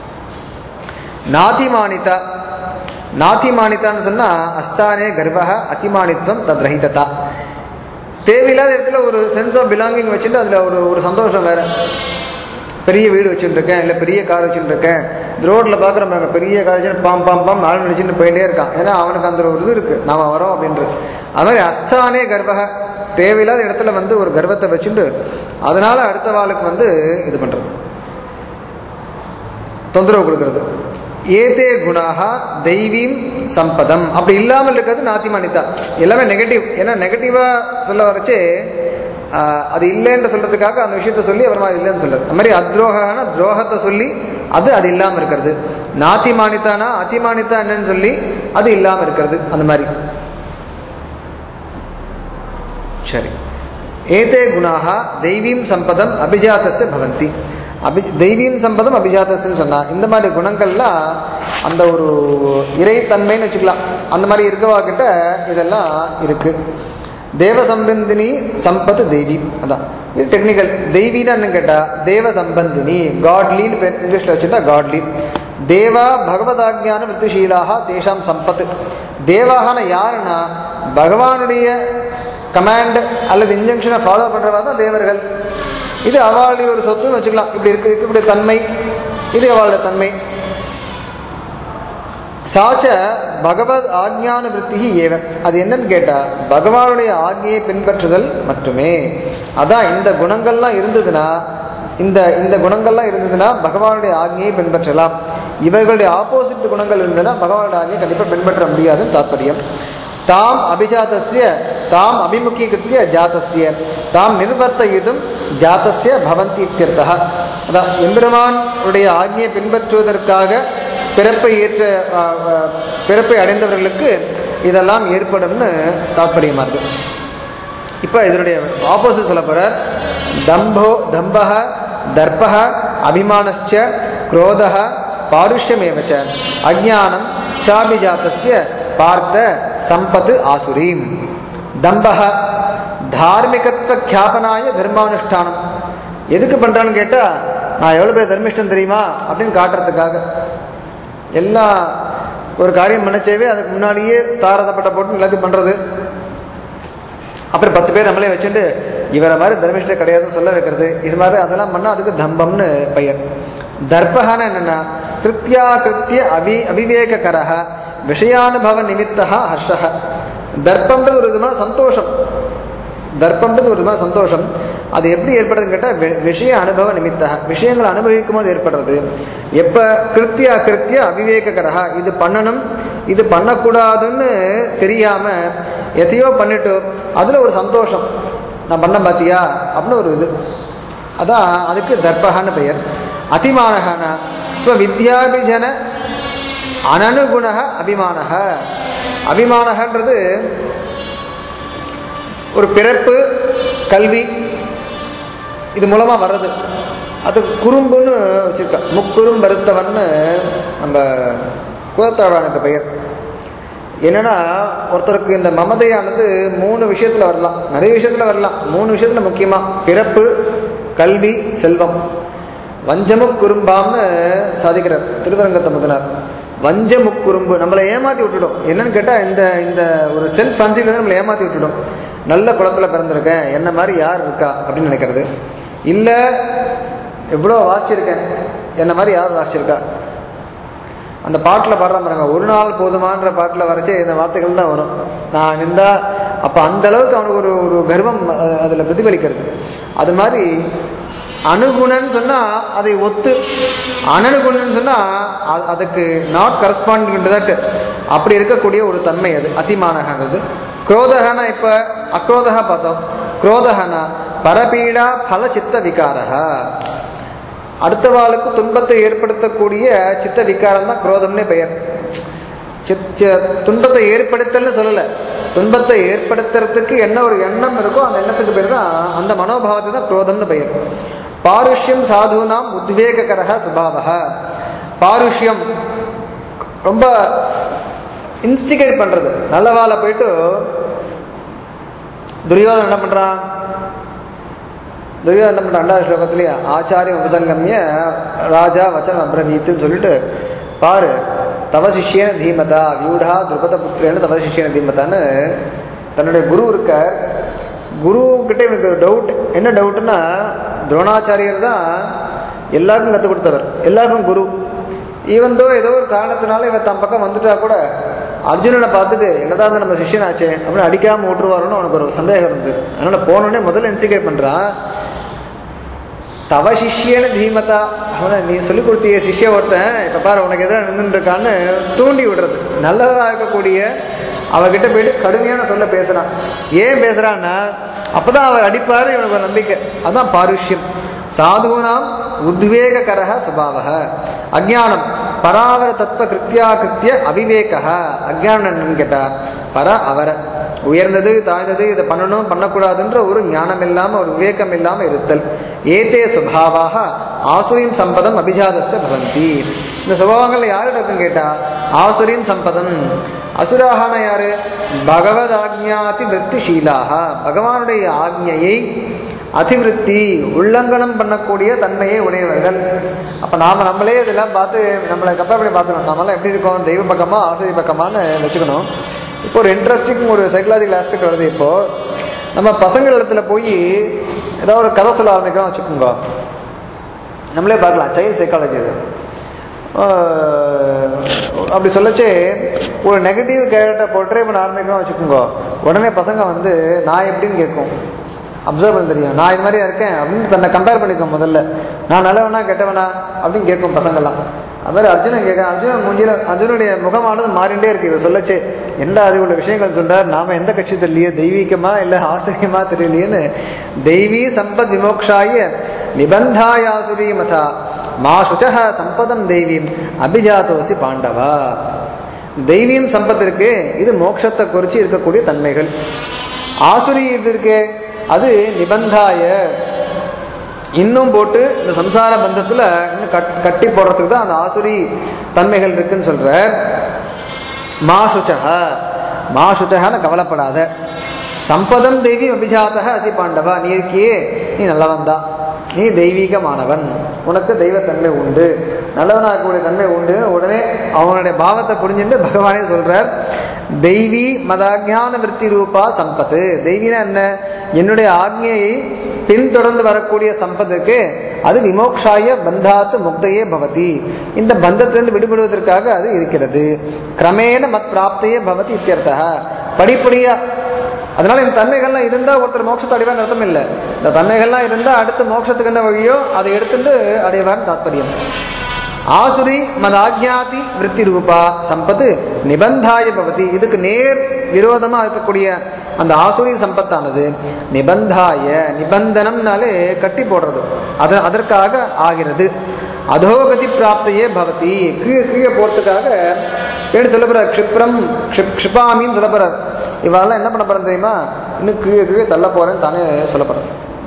நாதிமானிதா நாதிமானிதான்னு சொன்னா அஸ்தானே கர்வக அதிமானித்வம் தத் ரஹிததா தேவையில்லாத இடத்துல ஒரு சென்ஸ் ஆஃப் பிலாங்கிங் வச்சுட்டு அதில் ஒரு ஒரு சந்தோஷம் வேற பெரிய வீடு வச்சுட்டு இருக்கேன் இல்லை பெரிய கார் வச்சுட்டு இருக்கேன் இந்த ரோட்டில் பார்க்குற பெரிய கார் வச்சு பாம் பாம் பாம் ஆள் நினச்சிட்டு போயிட்டே இருக்கான் ஏன்னா அவனுக்கு அந்த ஒரு இது இருக்குது நாம வரோம் அப்படின்றது அது மாதிரி அஸ்தானே கர்வக தேவையில்லாத இடத்துல வந்து ஒரு கர்வத்தை வச்சுட்டு அதனால அடுத்த வாளுக்கு வந்து இது பண்ணுறது தொந்தரவு கொடுக்கறது ஏதே குணாக தெய்வீம் சம்பதம் அப்படி இல்லாமல் இருக்கிறது நாத்திமானிதா எல்லாமே நெகட்டிவ் ஏன்னா நெகட்டிவாக சொல்ல வரச்சே ஆஹ், அது இல்லைன்னு சொல்றதுக்காக அந்த விஷயத்த சொல்லி அப்புறமா அது இல்லைன்னு சொல்றாரு அது மாதிரி அத்ரோகான துரோகத்தை சொல்லி அது அது இல்லாமல் இருக்கிறது நாத்திமானிதானா அதிமானிதா என்னன்னு சொல்லி அது இல்லாமல் இருக்கிறது அந்த மாதிரி சரி ஏதே குணாக தெய்வீம் சம்பதம் அபிஜாத்தஸ்ய பவந்தி அபி தெய்வீம் சம்பதம் அபிஜாத்தஸ்ன்னு சொன்னா இந்த மாதிரி குணங்கள்லாம் அந்த ஒரு இறைத்தன்மைன்னு வச்சுக்கலாம் அந்த மாதிரி இருக்கவா கிட்ட இதெல்லாம் இருக்கு தேவ சம்பந்தினி சம்பத் தெய்வி அதான் இது டெக்னிக்கல் தெய்வீன்னு என்ன கேட்டா தேவ சம்பந்தினி காட்லின்னு பேர் இங்கிலீஷ்ல வச்சுட்டா காட்லி தேவா பகவதாஜான விருத்திஷீலாக தேஷாம் சம்பத் தேவாகன யாருன்னா பகவானுடைய கமாண்ட் அல்லது இன்ஜெக்ஷனை ஃபாலோ பண்றவா தான் தேவர்கள் இது அவளுடைய ஒரு சொத்துன்னு வச்சுக்கலாம் இப்படி இருக்கு இருக்கக்கூடிய தன்மை இது அவளுடைய தன்மை சாச்ச பகவத் ஆக்ஞான விருத்தி ஏவ அது என்னன்னு கேட்டா பகவானுடைய ஆக்ஞையை பின்பற்றுதல் மட்டுமே அதான் இந்த குணங்கள்லாம் இருந்ததுன்னா இந்த இந்த குணங்கள்லாம் இருந்ததுன்னா பகவானுடைய ஆக்ஞையை பின்பற்றலாம் இவர்களுடைய ஆப்போசிட் குணங்கள் இருந்ததுன்னா பகவானுடைய ஆக்ஞையை கண்டிப்பாக பின்பற்ற முடியாதுன்னு தாத்பரியம் தாம் அபிஜாதஸ்ய தாம் அபிமுகீகிருத்திய ஜாதஸ்ய தாம் நிர்வர்த்தயிதும் ஜாதஸ்ய பவந்தி இத்தியர்த்தா அதான் எம்பெருமானுடைய ஆக்ஞையை பின்பற்றுவதற்காக பிறப்பை ஏற்ற ஆ, ஆ, பிறப்பை அடைந்தவர்களுக்கு இதெல்லாம் ஏற்படும்னு தாத்பரியமா இருக்கு இப்போ இதனுடைய ஆப்போசிட் சொல்ல போற தம்போ தம்பக தர்பக அபிமானஸ்ச குரோதக பாருஷ்யமேவச்ச அஜானம் சாபிஜாத்தஸ்ய பார்த்த சம்பத் ஆசுரீம் தம்பக தார்மிகத்துவ கியாபனாய தர்மானுஷ்டானம் எதுக்கு பண்றான்னு கேட்டா நான் எவ்வளவு பேர் தர்மிஷ்டன் தெரியுமா அப்படின்னு காட்டுறதுக்காக எல்லாம் ஒரு காரியம் நினைச்சவே அதுக்கு முன்னாடியே தாரதப்பட்ட போட்டு எல்லாத்தையும் பண்றது அப்புறம் பத்து பேர் நம்மளே வச்சுட்டு இவரை மாதிரி தர்மிஷ்ட கிடையாதுன்னு சொல்ல வைக்கிறது இது மாதிரி அதெல்லாம் பண்ணால் அதுக்கு தம்பம்னு பெயர் தர்பகான என்னன்னா கிருத்தியா கிருத்திய அபி அபிவேகரக விஷயானுபவ நிமித்தா ஹர்ஷக தர்ப்பம்ன்றது ஒரு விதமான சந்தோஷம் தர்ப்பம்ன்றது ஒரு விதமான சந்தோஷம் அது எப்படி ஏற்படுறதுன்னு கேட்டால் விஷய அனுபவ நிமித்தா விஷயங்களை அனுபவிக்கும் போது ஏற்படுறது எப்போ கிருத்திய அகிருத்திய அவிவேகரகா இது பண்ணணும் இது பண்ணக்கூடாதுன்னு தெரியாம எதையோ பண்ணிட்டு அதில் ஒரு சந்தோஷம் நான் பண்ண பாத்தியா அப்படின்னு ஒரு இது அதான் அதுக்கு தர்பகான்னு பெயர் அதிமானகன ஸ்வவித்யாபிஜன அனனுகுண அபிமானக அபிமானகன்றது ஒரு பிறப்பு கல்வி இது மூலமா வர்றது அது குறும்புன்னு வச்சிருக்கா முக்குறும்பருத்தவன்னு நம்ம குலத்தாழ்வானுக்கு பெயர் என்னன்னா ஒருத்தருக்கு இந்த மமதையானது மூணு விஷயத்துல வரலாம் நிறைய விஷயத்துல வரலாம் மூணு விஷயத்துல முக்கியமா பிறப்பு கல்வி செல்வம் வஞ்சமுக்குறும்பாம்னு சாதிக்கிறார் திருவரங்கத்தை முதனார் வஞ்சமுக்குறும்பு நம்மளை ஏமாத்தி விட்டுடும் என்னன்னு கேட்டா இந்த இந்த ஒரு செல்ஃப் கன்சீவ் நம்மளை ஏமாத்தி விட்டுடும் நல்ல குளத்துல பிறந்திருக்கேன் என்ன மாதிரி யார் இருக்கா அப்படின்னு நினைக்கிறது இல்ல எவ்வளோ வாசிச்சிருக்கேன் என்ன மாதிரி யார் வாசிச்சிருக்கா அந்த பாட்டில் பாடுற பாருங்க ஒரு நாள் போதுமான்ற பாட்டில் வரைச்சே இந்த வார்த்தைகள் தான் வரும் நான் நின்றா அப்போ அந்த அளவுக்கு அவனுக்கு ஒரு ஒரு கர்வம் அதில் பிரதிபலிக்கிறது அது மாதிரி அணுகுணன்னு சொன்னால் அதை ஒத்து அனனுகுணன்னு சொன்னால் அதுக்கு நாட் கரஸ்பாண்ட் தட் அப்படி இருக்கக்கூடிய ஒரு தன்மை அது அதிமானகன்றது குரோதகனா இப்போ அக்ரோதகா பார்த்தோம் குரோதகனா பரபீடா பல சித்த விகாரா அடுத்தவாளுக்கு துன்பத்தை ஏற்படுத்தக்கூடிய சித்த விகாரம் தான் குரோதம்னே பெயர் சித் சி- துன்பத்தை ஏற்படுத்தல்னு சொல்லலை துன்பத்தை ஏற்படுத்துறதுக்கு என்ன ஒரு எண்ணம் இருக்கோ அந்த எண்ணத்துக்கு பேர் தான் அந்த மனோபாவத்தை தான் குரோதம்னு பெயர் பாருஷ்யம் சாதுனாம் உத்வேககரக சுபாவக பாருஷ்யம் ரொம்ப இன்ஸ்டிகேட் பண்றது நல்லவாளை போயிட்டு துரியோதனன் என்ன பண்றான் துரியோதனம் பண்ற ரெண்டாவது ஸ்லோகத்திலேயே ஆச்சாரிய உபசங்கம்ய ராஜா வச்சனம் அப்ரவீத்துன்னு சொல்லிட்டு பாரு தவ சிஷ்யேன தீமதா வியூடா துருபத புத்திரேன தவ சிஷ்யேன தீமதான்னு தன்னுடைய குரு இருக்கார் குரு கிட்ட இவனுக்கு டவுட் என்ன டவுட்னா துரோணாச்சாரியர் தான் எல்லாருக்கும் கற்றுக் கொடுத்தவர் எல்லாருக்கும் குரு ஈவன் தோ ஏதோ ஒரு காரணத்தினால இவன் தன் பக்கம் வந்துட்டா கூட அர்ஜுனனை பார்த்துட்டு என்னதான் இருந்தா நம்ம சிஷ்யனாச்சே அப்படின்னு அடிக்காம விட்டுருவாருன்னு அவனுக்கு ஒரு சந்தேகம் இருந்தது அதனால போனோடனே முதல்ல இன்சிகேட் பண்றான் தவ சிஷ்யன்னு தீமதா அவனை நீ சொல்லி கொடுத்திய சிஷ்ய ஒருத்தன் இப்போ பாரு உனக்கு எதிராக நின்றுட்டு இருக்கான்னு தூண்டி விடுறது நல்லதாக இருக்கக்கூடிய அவகிட்ட போயிட்டு கடுமையான சொல்ல பேசுறான் ஏன் பேசுறான்னா அப்பதான் அவர் அடிப்பாரு இவனுக்கு ஒரு நம்பிக்கை அதான் பாருஷ்யம் சாதுனாம் உத்வேககரக சுபாவக அஜானம் பராவர தத்துவ கிருத்தியா கிருத்திய அவிவேக அஜானம் என்னன்னு கேட்டா பர அவர உயர்ந்தது தாழ்ந்தது இதை பண்ணணும் பண்ணக்கூடாதுன்ற ஒரு ஞானம் இல்லாம ஒரு விவேகம் இல்லாம இருத்தல் ஏதே சுபாவாக ஆசுரியம் சம்பதம் அபிஜாதஸ்ய பவந்தி இந்த சுபாவங்கள்ல யார்கிட்ட இருக்குன்னு கேட்டா ஆசுரியம் சம்பதம் அசுராகன யாரு பகவத் ஆக்ஞாதி விற்த்திஷீலாக பகவானுடைய ஆக்ஞையை அதிவிருத்தி உள்ளங்கனம் பண்ணக்கூடிய தன்மையை உடையவர்கள் அப்ப நாம நம்மளே இதெல்லாம் பார்த்து நம்மளை கம்பேர் பண்ணி பார்த்துக்கணும் நம்மளாம் எப்படி இருக்கோம் தெய்வ பக்கமா ஆசிரிய பக்கமான்னு வச்சுக்கணும் இப்போ ஒரு இன்ட்ரெஸ்டிங் ஒரு சைக்கலாஜிக்கல் ஆஸ்பெக்ட் வருது இப்போ நம்ம பசங்கள் இடத்துல போய் ஏதாவது ஒரு கதை சொல்ல ஆரம்பிக்கிறோம் வச்சுக்கோங்க நம்மளே பார்க்கலாம் சைல்ட் சைக்காலஜி அது ஆஹ் அப்படி சொல்லச்சே ஒரு நெகட்டிவ் கேரக்டர் போர்ட்ரே பண்ண ஆரம்பிக்கிறோம் வச்சுக்கோங்க உடனே பசங்க வந்து நான் எப்படின்னு கேட்கும் அப்சர்வ் பண்ண தெரியும் நான் இது மாதிரியா இருக்கேன் அப்படின்னு தன்னை கம்பேர் பண்ணிக்கும் முதல்ல நான் நல்லவனா கெட்டவனா அப்படின்னு கேட்கும் பசங்கள்லாம் அது மாதிரி அர்ஜுனன் கேட்க அர்ஜுனன் மூஞ்சில அர்ஜுனுடைய முகமானது மாறிண்டே இருக்கு இதை சொல்லச்சே என்ன அது உள்ள விஷயங்கள் சொல்றார் நாம எந்த கட்சி தெரியலையே தெய்வீகமா இல்ல ஆசிரியமா தெரியலையேன்னு தெய்வீ சம்பத் விமோக்ஷாய நிபந்தாயாசுரி மதா மா சுச்சக சம்பதம் தெய்வீம் அபிஜாதோசி பாண்டவா தெய்வீம் சம்பத் இருக்கு இது மோட்சத்தை குறிச்சு இருக்கக்கூடிய தன்மைகள் ஆசுரி இது இருக்கே அது நிபந்தாய இன்னும் போட்டு இந்த சம்சார பந்தத்துல இன்னும் கட் கட்டி போடுறதுக்கு தான் அந்த ஆசுரி தன்மைகள் இருக்குன்னு சொல்ற மாசுச்சக மாசுச்சகன்னு கவலைப்படாத சம்பதம் தெய்வீ அபிஜாத்தக அசி பாண்டவா நீ இருக்கியே நீ நல்லவன் தான் நீ தெய்வீகமானவன் உனக்கு தெய்வத்தன்மை உண்டு நல்லவனாக இருக்கக்கூடிய தன்மை உண்டு உடனே அவனுடைய பாவத்தை புரிஞ்சுட்டு பகவானே சொல்றார் தெய்வீ மதாஜான விற்பி ரூபா சம்பத்து தெய்வீனா என்ன என்னுடைய ஆக்ஞையை பின்தொடர்ந்து வரக்கூடிய சம்பத்துக்கு அது விமோக்ஷாய பந்தாத்து முக்தையே பவதி இந்த பந்தத்திலிருந்து விடுபடுவதற்காக அது இருக்கிறது கிரமேண மத் பிராப்தையே பவதி இத்தியர்த்தக படிப்படியா அதனால இந்த தன்மைகள்லாம் இருந்தா ஒருத்தர் மோட்சத்தை அடைவான்னு அர்த்தம் இல்லை இந்த தன்மைகள்லாம் இருந்தா அடுத்து மோட்சத்துக்கு என்ன வழியோ அதை எடுத்துட்டு அடைவான்னு தாத்பரியம் ஆசுரி மதாஜாதி விற்பி ரூபா சம்பத்து நிபந்தாய பவதி இதுக்கு நேர் விரோதமா இருக்கக்கூடிய அந்த ஆசுரி சம்பத்தானது நிபந்தாய நிபந்தனம்னாலே கட்டி போடுறது அது அதற்காக ஆகிறது அதோகதி பிராப்தையே பவதி கீழே கீழே போறதுக்காக எப்படி சொல்ல போறார் க்ஷிப்ரம் க்ஷிப் க்ஷிபாமின்னு சொல்ல போறார் இவாளெல்லாம் என்ன பண்ண போறேன் தெரியுமா இன்னும் கீழே கீழே தள்ள போறேன்னு தானே சொல்ல போறேன்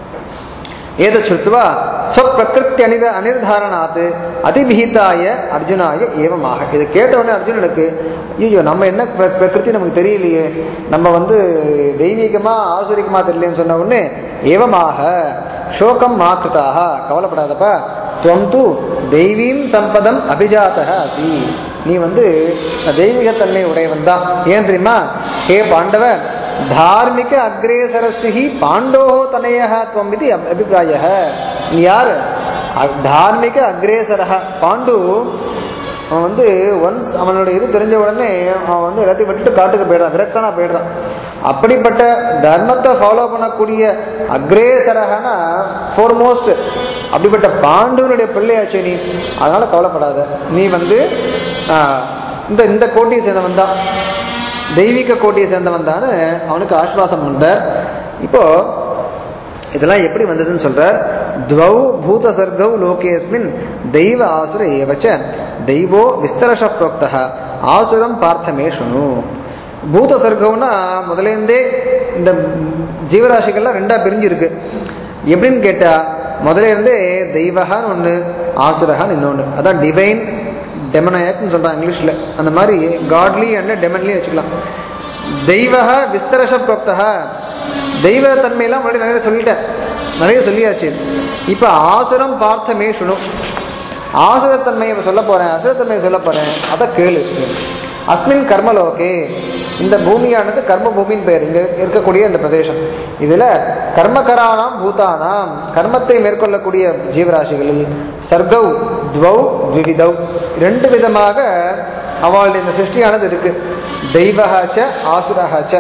ஏதத் ஸ்ருத்வா ஸ்வப்பிரகிருத்தி அனித அனிர்தாரணாத் அதிபிஹிதாய அர்ஜுனாய ஏவமாக இதை கேட்ட உடனே அர்ஜுனனுக்கு ஐயோ நம்ம என்ன பிர- பிரகிருதி நமக்கு தெரியலையே நம்ம வந்து தெய்வீகமா ஆசுரிகமா தெரியலையேன்னு சொன்ன உடனே ஏவமாக சோகம் மாக்கிருதாக கவலைப்படாதப்பா துவம் தூ தெய்வீம் சம்பதம் அபிஜாத்தக அசி நீ வந்து தெய்வீகத்தன்மை உடையவன் தான் ஏன் தெரியுமா ஹே பாண்டவ தார்மிக அக்ரேசரஸ்ஹி பாண்டோ தனய துவம் இது அப்- அபிப்பிராய நீ யார் அ- தார்மிக அக்ரேசரஹ பாண்டு அவன் வந்து ஒன்ஸ் அவனோட இது தெரிஞ்ச உடனே அவன் வந்து எல்லாத்தையும் விட்டுட்டு காட்டுக்கு போயிடுறான் விரக்தனா போயிடுறான் அப்படிப்பட்ட தர்மத்தை ஃபாலோ பண்ணக்கூடிய அக்ரேசரகனா ஃபோர்மோஸ்ட் அப்படிப்பட்ட பாண்டுவனுடைய பிள்ளையாச்சு நீ அதனால கவலைப்படாத நீ வந்து ஆஹ், இந்த இந்த கோட்டியை சேர்ந்தவன் தான் தெய்வீக கோட்டியை சேர்ந்தவன் தான் அவனுக்கு ஆஸ்வாசம் பண்றார் இப்போ இதெல்லாம் எப்படி வந்ததுன்னு சொல்றார் துவௌ பூத சர்கௌ லோகேஸ்மின் தெய்வ ஆசுர ஏவச்ச தெய்வோ விஸ்தரஷ புரோக்தः ஆசுரம் பார்த்தமே சுனு பூத சர்க்கம்னா முதலேருந்தே இந்த ஜீவராசிகள்லாம் ரெண்டா பிரிஞ்சு இருக்கு எப்படின்னு கேட்டா முதல்ல இருந்தே தெய்வகான்னு ஒன்று ஆசுரகான்னு இன்னொன்று அதான் டிவைன் டெமனயக்னு சொல்றாங்க இங்கிலீஷ்ல அந்த மாதிரி காட்லி அண்ட் டெமன்லி வச்சுக்கலாம் தெய்வக விஸ்தரஷ புரோக்தக தெய்வ தன்மையெல்லாம் முன்னாடி நிறைய சொல்லிட்டேன் நிறைய சொல்லியாச்சு இப்போ ஆசுரம் பார்த்தமே சுணு ஆசுரத்தன்மையை சொல்ல போறேன் அசுரத்தன்மையை சொல்ல போறேன் அதை கேளு அஸ்மின் கர்மலோகே இந்த பூமியானது கர்ம பூமியின் பெயர் இங்க இருக்கக்கூடிய இந்த பிரதேசம் இதுல கர்மகரானாம் பூதானாம் கர்மத்தை மேற்கொள்ளக்கூடிய ஜீவராசிகளில் சர்கவ் துவௌ த்விவிதவ் ரெண்டு விதமாக அவளுடைய இந்த சிருஷ்டியானது இருக்கு தெய்வஹாச்ச ஆசுரஹாச்ச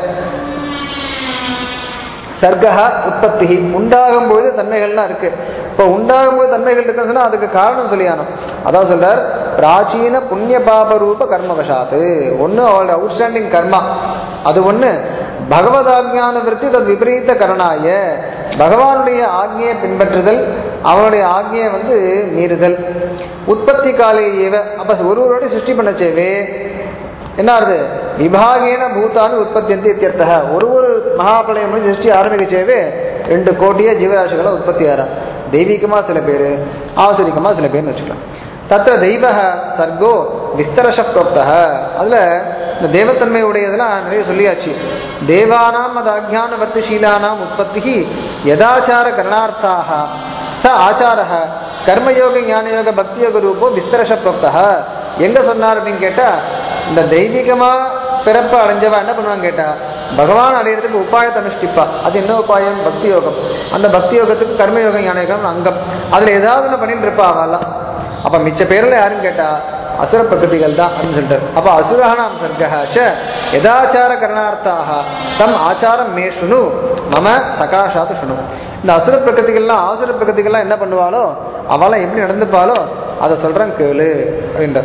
சர்க்கா உற்பத்தி உண்டாகும் போது தன்மைகள்லாம் இருக்கு இப்போ உண்டாகும் போது தன்மைகள் இருக்குன்னு சொன்னா அதுக்கு காரணம் சொல்லியானோம் அதான் சொல்றார் பிராச்சீன புண்ணிய பாப ரூப கர்மவசாத்து ஒன்று அவளோட அவுட்ஸ்டாண்டிங் கர்மா அது ஒன்று பகவதாஜான விருத்தி தத் விபரீத கரணாய பகவானுடைய ஆக்ஞையை பின்பற்றுதல் அவனுடைய ஆக்ஞையை வந்து மீறுதல் உற்பத்தி காலே ஏவ அப்ப ஒருவரோட சிருஷ்டி பண்ணச்சேவே என்ன ஆறுது விபாகேன பூத்தானு உற்பத்தி இத்தியர்த்தக ஒரு ஒரு மகாபலயம் முடிஞ்சு சிருஷ்டி ஆரம்பிக்கச்சேவே ரெண்டு கோட்டிய ஜீவராசிகளை உற்பத்தி ஆறா தெய்வீகமா சில பேர் ஆசுரிகமா சில பேர்னு வச்சுக்கலாம் தத்திர தெய்வ சர்க்கோ விஸ்தரஷ புரோக்தக அதுல இந்த தேவத்தன்மை உடையதெல்லாம் நிறைய சொல்லியாச்சு தேவானாம் அது அஜான வர்த்திஷீலானாம் உற்பத்தி யதாச்சார கரணார்த்தாக ச ஆச்சாரः கர்மயோக ஞானயோக பக்தியோக ரூபோ விஸ்தரஷ புரோக்தக எங்க சொன்னார் அப்படின்னு கேட்டா இந்த தெய்வீகமா பிறப்பு அடைஞ்சவா என்ன பண்ணுவாங்க கேட்டா பகவான் அடையிறதுக்கு உபாயத்தை அனுஷ்டிப்பா அது என்ன உபாயம் பக்தி யோகம் அந்த பக்தி யோகத்துக்கு கர்மயோகம் ஞானயோகம் அங்கம் அதுல ஏதாவது ஒன்று பண்ணிட்டு இருப்பா அவெல்லாம் அப்ப மிச்ச பேர்ல யாருன்னு கேட்டா அசுர பிரகிருதிகள் தான் அப்படின்னு சொல்லிட்டார் அப்ப அசுரஹானாம் சர்க்கஹாச்ச யதாச்சார கரணார்த்தாக தம் ஆச்சாரம் மே சுனு மம சகாஷாத்து சுனு இந்த அசுர பிரகிருதிகள்லாம் ஆசுர பிரகிருதிகள்லாம் என்ன பண்ணுவாளோ அவெல்லாம் எப்படி நடந்துப்பாளோ அதை சொல்றேன் கேளு அப்படின்றார்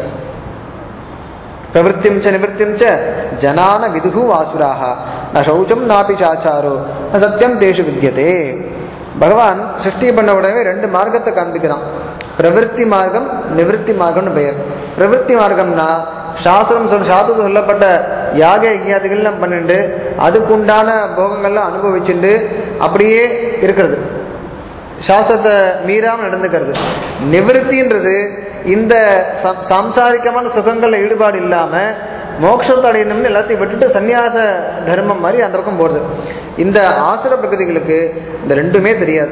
பிரவೃತ್ತಿಂ ಚ ನಿವೃತ್ತಿಂ ಚ ಜನಾನ ವಿದುಹು ಆಸುರಾಹ ನ ಶೌಚಂ ನಾಪಿ சாச்சாரோ ந சத்தியம் தேஷு வித்தியதே பகவான் சிருஷ்டி பண்ண உடனே ரெண்டு மார்க்கத்தை காண்பிக்கிறான் பிரவೃತ್ತಿ மார்க்கம் நிவೃತ್ತಿ மார்க்கம்னு பெயர் பிரவೃತ್ತಿ மார்க்கம்னா சாஸ்திரம் சொல் சாஸ்திரத்தில் சொல்லப்பட்ட யாக யஜ்ஞாதிகள்லாம் பண்ணிட்டு அதுக்குண்டான போகங்கள்லாம் அனுபவிச்சுட்டு அப்படியே இருக்கிறது சாஸ்திரத்தை மீறாம நடந்துக்கிறது நிவிருத்தின்றது இந்த சம்- சாம்சாரிகமான சுகங்கள்ல ஈடுபாடு இல்லாம மோட்சத்தை அடையணும்னு எல்லாத்தையும் விட்டுட்டு சந்நியாச தர்மம் மாதிரி அந்த பக்கம் போறது இந்த ஆசுர பிரகதிகளுக்கு இந்த ரெண்டுமே தெரியாது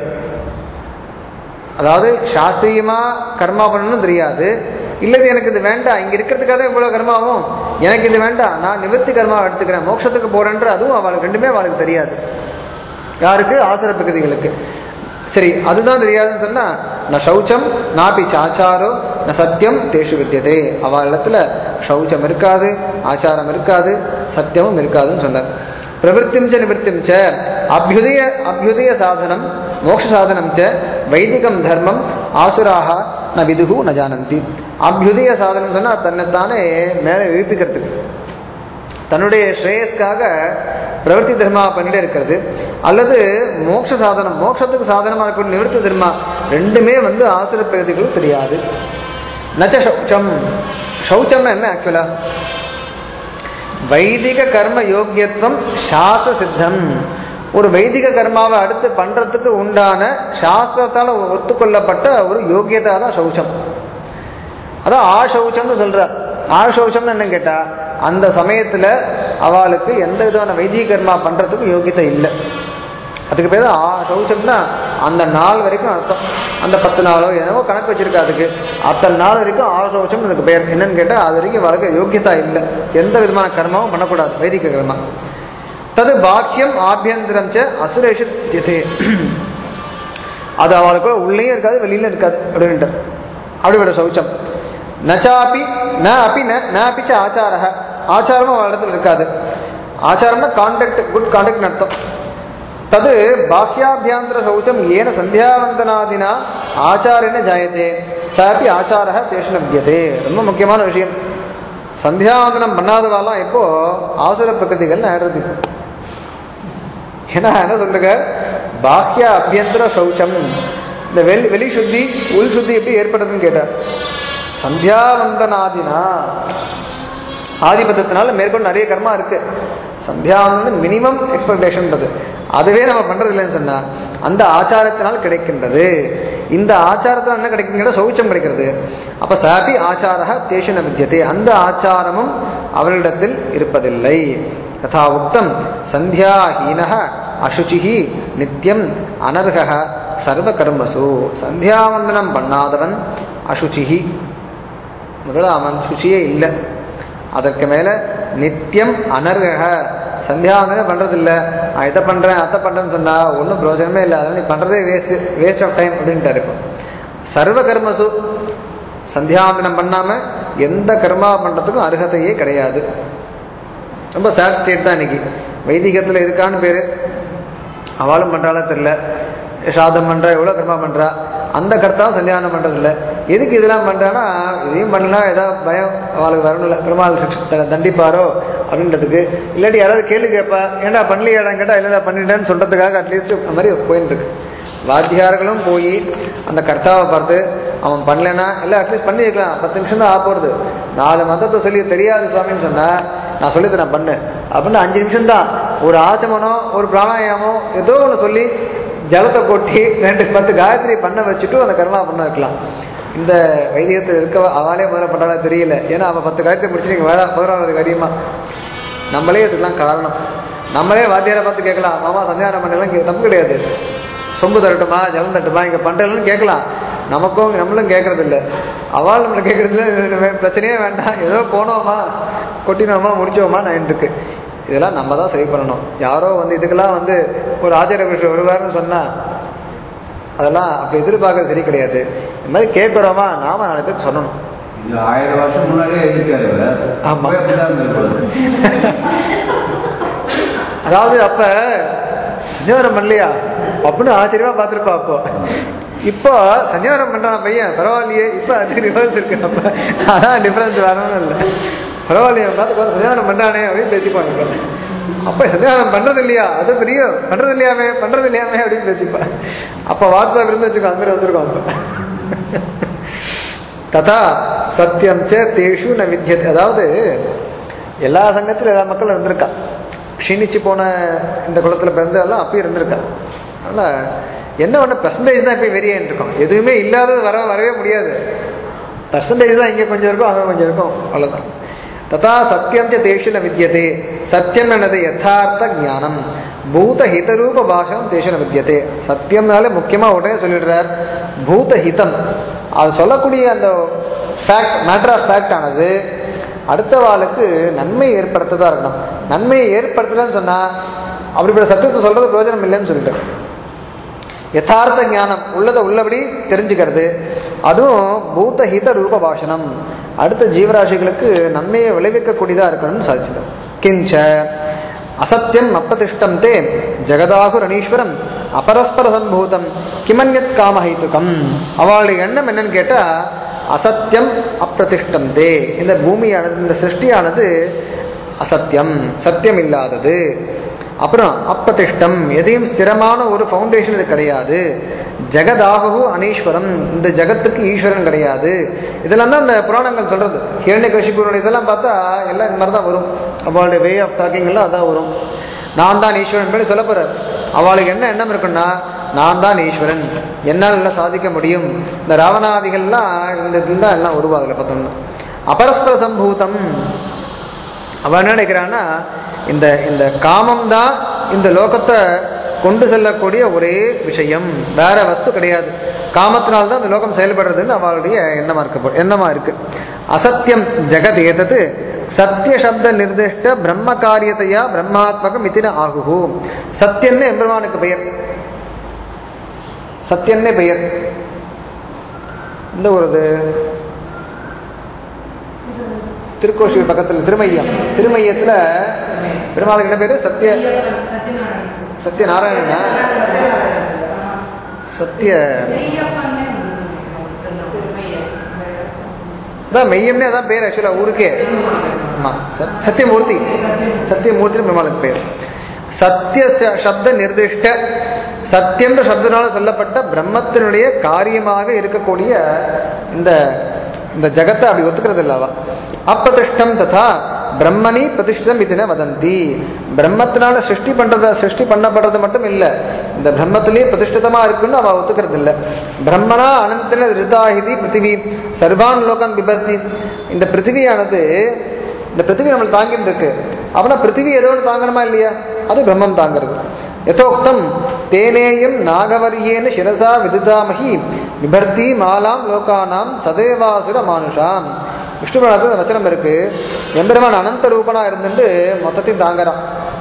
அதாவது சாஸ்திரியமா கர்மா பண்ணணும்னு தெரியாது இல்லது எனக்கு இது வேண்டாம் இங்க இருக்கிறதுக்காக தான் இவ்வளவு கர்மாவும் எனக்கு இது வேண்டாம் நான் நிவர்த்தி கர்மா எடுத்துக்கிறேன் மோட்சத்துக்கு போறேன்ற அதுவும் அவளுக்கு ரெண்டுமே அவளுக்கு தெரியாது யாருக்கு ஆசுர பிரகதிகளுக்கு சரி அதுதான் தெரியாதுன்னு சொன்னா ந சௌச்சம் நாபி சாச்சாரோ ந சத்தியம் தேஷு வித்தியதே அவள் இடத்துல சௌச்சம் இருக்காது ஆச்சாரம் இருக்காது சத்தியமும் இருக்காதுன்னு சொன்னார் பிரவருத்திம் ச நிவர்த்திம் ச அபியுதய அபியுதய சாதனம் மோட்ச சாதனம் ச வைதிகம் தர்மம் ஆசுராக ந விதுகு ந ஜானந்தி அபியுதய சாதனம் சொன்னா தன்னைத்தானே மேலே எழுப்பிக்கிறதுக்கு தன்னுடைய ஸ்ரேயஸ்க்காக பிரவர்த்தி தர்மா பண்ணிட்டே இருக்கிறது அல்லது மோட்ச சாதனம் மோட்சத்துக்கு சாதனமாக இருக்கக்கூடிய நிவர்த்தி தர்மா ரெண்டுமே வந்து ஆசிர பிரகதிகளும் தெரியாது நச்ச சௌச்சம் சௌச்சம்னா என்ன ஆக்சுவலா வைதிக கர்ம யோக்கியத்துவம் சாஸ்திர சித்தம் ஒரு வைதிக கர்மாவை அடுத்து பண்றதுக்கு உண்டான சாஸ்திரத்தால் ஒத்துக்கொள்ளப்பட்ட ஒரு யோக்கியதா தான் சௌச்சம் அதான் ஆசௌச்சம்னு சொல்றார் ஆசௌச்சம்னு என்ன கேட்டா அந்த சமயத்துல அவளுக்கு எந்த விதமான வைதிக கர்மா பண்றதுக்கு யோகியதை இல்லை அதுக்கு பேர் தான் ஆசௌச்சம்னா அந்த நாள் வரைக்கும் அர்த்தம் அந்த பத்து நாளோ என்னவோ கணக்கு வச்சிருக்கா அதுக்கு அத்தனை நாள் வரைக்கும் ஆசௌச்சம் அதுக்கு பேர் என்னன்னு கேட்டா அது வரைக்கும் அவளுக்கு யோகியதா இல்லை எந்த விதமான கர்மாவும் பண்ணக்கூடாது வைதிக கர்மா தது பாக்கியம் ஆபியந்திரம் ச அசுரேஷு தியதே அது அவளுக்கு உள்ளேயும் இருக்காது வெளியிலும் இருக்காது அப்படின்ட்டு அப்படிப்பட்ட சௌச்சம் நச்சாப்பி ந அப்பி ந ந அப்பிச்ச ஆச்சார ஆச்சாரமும் அவள் இடத்துல இருக்காது ஆச்சாரம்னா கான்டாக்ட் குட் கான்டாக்ட் அர்த்தம் தது பாக்கியாபியாந்திர சௌச்சம் ஏன சந்தியாவந்தனாதினா ஆச்சாரேன ஜாயத்தே சாப்பி ஆச்சார தேஷு லப்யதே ரொம்ப முக்கியமான விஷயம் சந்தியாவந்தனம் பண்ணாதவாலாம் இப்போ ஆசுர பிரகிருதிகள் ஆயிடுறது ஏன்னா என்ன சொல்றாங்க பாக்கிய அபியந்திர சௌச்சம் இந்த வெளி வெளி சுத்தி உள் சுத்தி எப்படி ஏற்படுதுன்னு கேட்டார் சந்தியாவந்தனாதினா ஆதிபத்தியத்தினால மேற்கொண்டு நிறைய கர்மா இருக்கு சந்தியாவந்தனம் மினிமம் எக்ஸ்பெக்டேஷன்ன்றது அதுவே நம்ம பண்றது இல்லைன்னு சொன்னா அந்த ஆச்சாரத்தினால் கிடைக்கின்றது இந்த ஆச்சாரத்தினால் என்ன கிடைக்குங்கிற சௌச்சம் கிடைக்கிறது அப்ப சாபி ஆச்சாரக தேஷன வித்தியதே அந்த ஆச்சாரமும் அவர்களிடத்தில் இருப்பதில்லை யதா உக்தம் சந்தியாஹீன அசுச்சிஹி நித்தியம் அனர்ஹ சர்வ கர்மசு சந்தியாவந்தனம் பண்ணாதவன் அசுச்சிஹி முதல்ல அவன் சுச்சியே இல்லை அதற்கு மேலே நித்தியம் அனர்ஹ சந்தியாவந்தனம் பண்ணுறதில்ல நான் இதை பண்ணுறேன் அதை பண்ணுறேன்னு சொன்னால் ஒன்றும் பிரயோஜனமே இல்லை அதனால் நீ பண்ணுறதே வேஸ்ட்டு வேஸ்ட் ஆஃப் டைம் அப்படின்ட்டு இருக்கும் சர்வ கர்மசு சந்தியாவந்தனம் பண்ணாமல் எந்த கர்மா பண்ணுறதுக்கும் அருகதையே கிடையாது ரொம்ப சேட் ஸ்டேட் தான் இன்னைக்கு வைதிகத்தில் இருக்கான்னு பேர் அவளும் பண்ணுறாளா தெரில சாதம் பண்ணுறா எவ்வளோ கர்மா பண்ணுறா அந்த கர்த்தாவும் சந்தியானம் பண்ணுறதில்ல எதுக்கு இதெல்லாம் பண்ணுறான்னா இதையும் பண்ணலாம் ஏதாவது பயம் அவளுக்கு வரணும்ல பெருமாள் சிக்ஷ த- தண்டிப்பாரோ அப்படின்றதுக்கு இல்லாட்டி யாராவது கேள்வி கேட்பா ஏன்டா பண்ணலையாடான்னு கேட்டால் இல்லை பண்ணிட்டேன்னு சொல்கிறதுக்காக அட்லீஸ்ட் அந்த மாதிரி போயின்னு இருக்கு வாத்தியார்களும் போய் அந்த கர்த்தாவை பார்த்து அவன் பண்ணலைன்னா இல்லை அட்லீஸ்ட் பண்ணியிருக்கலாம் பத்து நிமிஷம் தான் ஆக போகிறது நாலு மதத்தை சொல்லி தெரியாது சுவாமின்னு சொன்னால் நான் சொல்லி நான் பண்ணு அப்படின்னு அஞ்சு நிமிஷம் தான் ஒரு ஆச்சமனோ ஒரு பிராணாயாமம் ஏதோ ஒன்று சொல்லி ஜலத்தை கொட்டி ரெண்டு பத்து காயத்ரி பண்ண வச்சுட்டு அந்த கர்மா பண்ண வைக்கலாம் இந்த வைத்தியத்தில் இருக்க அவளே முதல்ல பண்ணுறாளா தெரியல ஏன்னா அவள் பத்து காயத்தை முடிச்சு நீங்கள் வேற பதினாறாவது காரியமா நம்மளே இதுக்கெல்லாம் காரணம் நம்மளே வாத்தியாரை பார்த்து கேட்கலாம் மாமா சந்தியானம் பண்ணலாம் இங்கே தப்பு கிடையாது சொம்பு தரட்டுமா ஜலம் தட்டுமா இங்கே பண்ணுறதுன்னு கேட்கலாம் நமக்கும் நம்மளும் கேட்கறது இல்லை அவள் நம்மளை கேட்கறது இல்லை பிரச்சனையே வேண்டாம் ஏதோ போனோமா கொட்டினோமா முடிச்சோமா நான் இருக்கு இதெல்லாம் நம்ம தான் சரி பண்ணணும் யாரோ வந்து இதுக்கெல்லாம் வந்து ஒரு ஆச்சாரிய புருஷர் வருவார்னு சொன்னால் அதெல்லாம் அப்படி எதிர்பார்க்கறது சரி கிடையாது இந்த மாதிரி கேட்குறோமா நாம நாலு பேருக்கு சொல்லணும் இது ஆயிரம் வருஷம் முன்னாடியே எழுதிட்டாரு இவர். ஆமா. அப்பவே அப்படிதான் இருந்திருப்பாரு. அதாவது அப்ப சஞ்சாரம் பண்ணலையா அப்படின்னு ஆச்சரியமா பார்த்துருப்பா அப்போ இப்போ சஞ்சாரம் பண்றான் பையன் பரவாயில்லையே இப்போ அதுக்கு ரிவர்ஸ் இருக்கு அப்ப அதான் டிஃபரன்ஸ் வரணும் இல்லை பரவாயில்லையே பார்த்து பார்த்து சஞ்சாரம் பண்றானே அப்படின்னு பேசிப்பாங்க இப்போ அப்ப சஞ்சாரம் பண்றது இல்லையா அது பெரிய பண்றது இல்லையாமே பண்றது இல்லையாமே அப்படின்னு பேசிப்பா அப்ப வாட்ஸ்அப் இருந்து வச்சுக்கோ அந்த மாதிரி வந்திருக்கோம் அப்ப ததா சத்தியம் சே தேஷு ந வித்தியது அதாவது எல்லா சங்கத்திலும் எல்லா மக்களும் இருந்திருக்கா க்ஷீணிச்சு போன இந்த குளத்தில் பிறந்ததெல்லாம் அப்பயும் இருந்திருக்கா அதனால் என்ன ஒன்று பர்சன்டேஜ் தான் இப்போ வெறியான் இருக்கோம் எதுவுமே இல்லாதது வர வரவே முடியாது பர்சன்டேஜ் தான் இங்கே கொஞ்சம் இருக்கும் அங்கே கொஞ்சம் இருக்கும் அவ்வளோதான் ததா சத்தியம் ச தேஷு ந வித்தியதே சத்தியம் என்னது யதார்த்த ஞானம் பூத ஹிதரூப பாஷம் தேஷு ந வித்தியதே சத்தியம்னாலே முக்கியமாக உடனே சொல்லிடுறார் பூத ஹிதம் அது சொல்லக்கூடிய அந்த ஃபேக்ட் மேட்டர் ஆஃப் ஃபேக்ட் ஆனது அடுத்த வாளுக்கு நன்மை ஏற்படுத்ததா இருக்கணும் நன்மையை ஏற்படுத்தலன்னு சொன்னால் அப்படிப்பட்ட சத்தியத்தை சொல்றது பிரயோஜனம் இல்லைன்னு சொல்லிட்டு யதார்த்த ஞானம் உள்ளதை உள்ளபடி தெரிஞ்சுக்கிறது அதுவும் பூத ஹித ரூப பாஷனம் அடுத்த ஜீவராசிகளுக்கு நன்மையை விளைவிக்கக்கூடியதாக இருக்கணும்னு சாதிச்சிடும் கிஞ்ச அசத்தியம் அப்பிரதிஷ்டம் தே ஜெகதாகுர் அனீஸ்வரம் அபரஸ்பர சம்பூதம் கிமன்யத் காமஹைத்துகம் அவளுடைய எண்ணம் என்னன்னு கேட்டால் அசத்தியம் அப்பிரதிஷ்டம் தே இந்த பூமியானது இந்த சிருஷ்டியானது அசத்தியம் சத்தியம் இல்லாதது அப்புறம் அப்பிரதிஷ்டம் எதையும் ஸ்திரமான ஒரு ஃபவுண்டேஷன் இது கிடையாது ஜெகதாகு அனீஸ்வரம் இந்த ஜகத்துக்கு ஈஸ்வரன் கிடையாது இதெல்லாம் தான் இந்த புராணங்கள் சொல்றது ஹிரண்ய கஷிபுரோட இதெல்லாம் பார்த்தா எல்லாம் இந்த மாதிரி தான் வரும் அவளுடைய வே ஆஃப் டாக்கிங் எல்லாம் அதான் வரும் நான் தான் ஈஸ்வரன் சொல்லி சொல்ல போறார் அவளுக்கு என்ன எண்ணம் இருக்குன்னா நான் தான் ஈஸ்வரன் என்னால் எல்லாம் சாதிக்க முடியும் இந்த ராவணாதிகள்லாம் இந்த இதில் தான் எல்லாம் உருவா அதில் பார்த்தோம்னா அபரஸ்பர சம்பூதம் அவன் என்ன நினைக்கிறான்னா இந்த இந்த காமம் தான் இந்த லோகத்தை கொண்டு செல்லக்கூடிய ஒரே விஷயம் வேற வஸ்து கிடையாது காமத்தினால்தான் தான் இந்த லோகம் செயல்படுறதுன்னு அவளுடைய எண்ணமா இருக்கு எண்ணமா இருக்கு அசத்தியம் ஜெகத் ஏதது சத்திய சப்த நிர்திஷ்ட பிரம்ம காரியத்தையா பிரம்மாத்மகம் இத்தின ஆகுகு சத்தியன்னு எம்பெருமானுக்கு பெயர் சத்தியன்னே பெயர் இந்த ஒரு இது திருக்கோஷூர் பக்கத்தில் திருமையம் திருமையத்தில் பெருமாளுக்கு என்ன பேர் சத்திய சத்யநாராயணனா சத்திய அதான் மெய்யம்னே அதான் பேர் ஆக்சுவலாக ஊருக்கே ஆமாம் சத் சத்தியமூர்த்தி சத்தியமூர்த்தி பெருமாளுக்கு பேர் சத்திய ச- சப்த நிர்திஷ்ட சத்தியம்ன்ற சப்தனால சொல்லப்பட்ட பிரம்மத்தினுடைய காரியமாக இருக்கக்கூடிய இந்த இந்த ஜகத்தை அப்படி ஒத்துக்கிறது இல்லவா அப்பிரதிஷ்டம் ததா பிரம்மணி பிரதிஷ்டம் இதுன வதந்தி பிரம்மத்தினால சிருஷ்டி பண்றத சிருஷ்டி பண்ணப்படுறது மட்டும் இல்லை இந்த பிரம்மத்திலேயே பிரதிஷ்டிதமா இருக்குன்னு அவ ஒத்துக்கிறது இல்லை பிரம்மனா அனந்தன ரிதாஹிதி பிருத்திவி சர்வான் லோகன் விபத்தி இந்த பிருத்திவியானது இந்த பிருத்திவி நம்மளை தாங்கிட்டு இருக்கு அப்படின்னா பிருத்திவி ஏதோ ஒன்று தாங்கணுமா இல்லையா அது பிரம்மம் தாங்கிறது யதோக்தம் தேனேயம் நாகவரியேன சிரசா விதுதாமகி விபர்த்தி மாலாம் லோகானாம் சதேவாசுர மானுஷாம் விஷ்ணு புராணத்துல இந்த வச்சனம் இருக்கு எம்பெருமான் அனந்த ரூபனா இருந்துட்டு மொத்தத்தையும் தாங்குறான்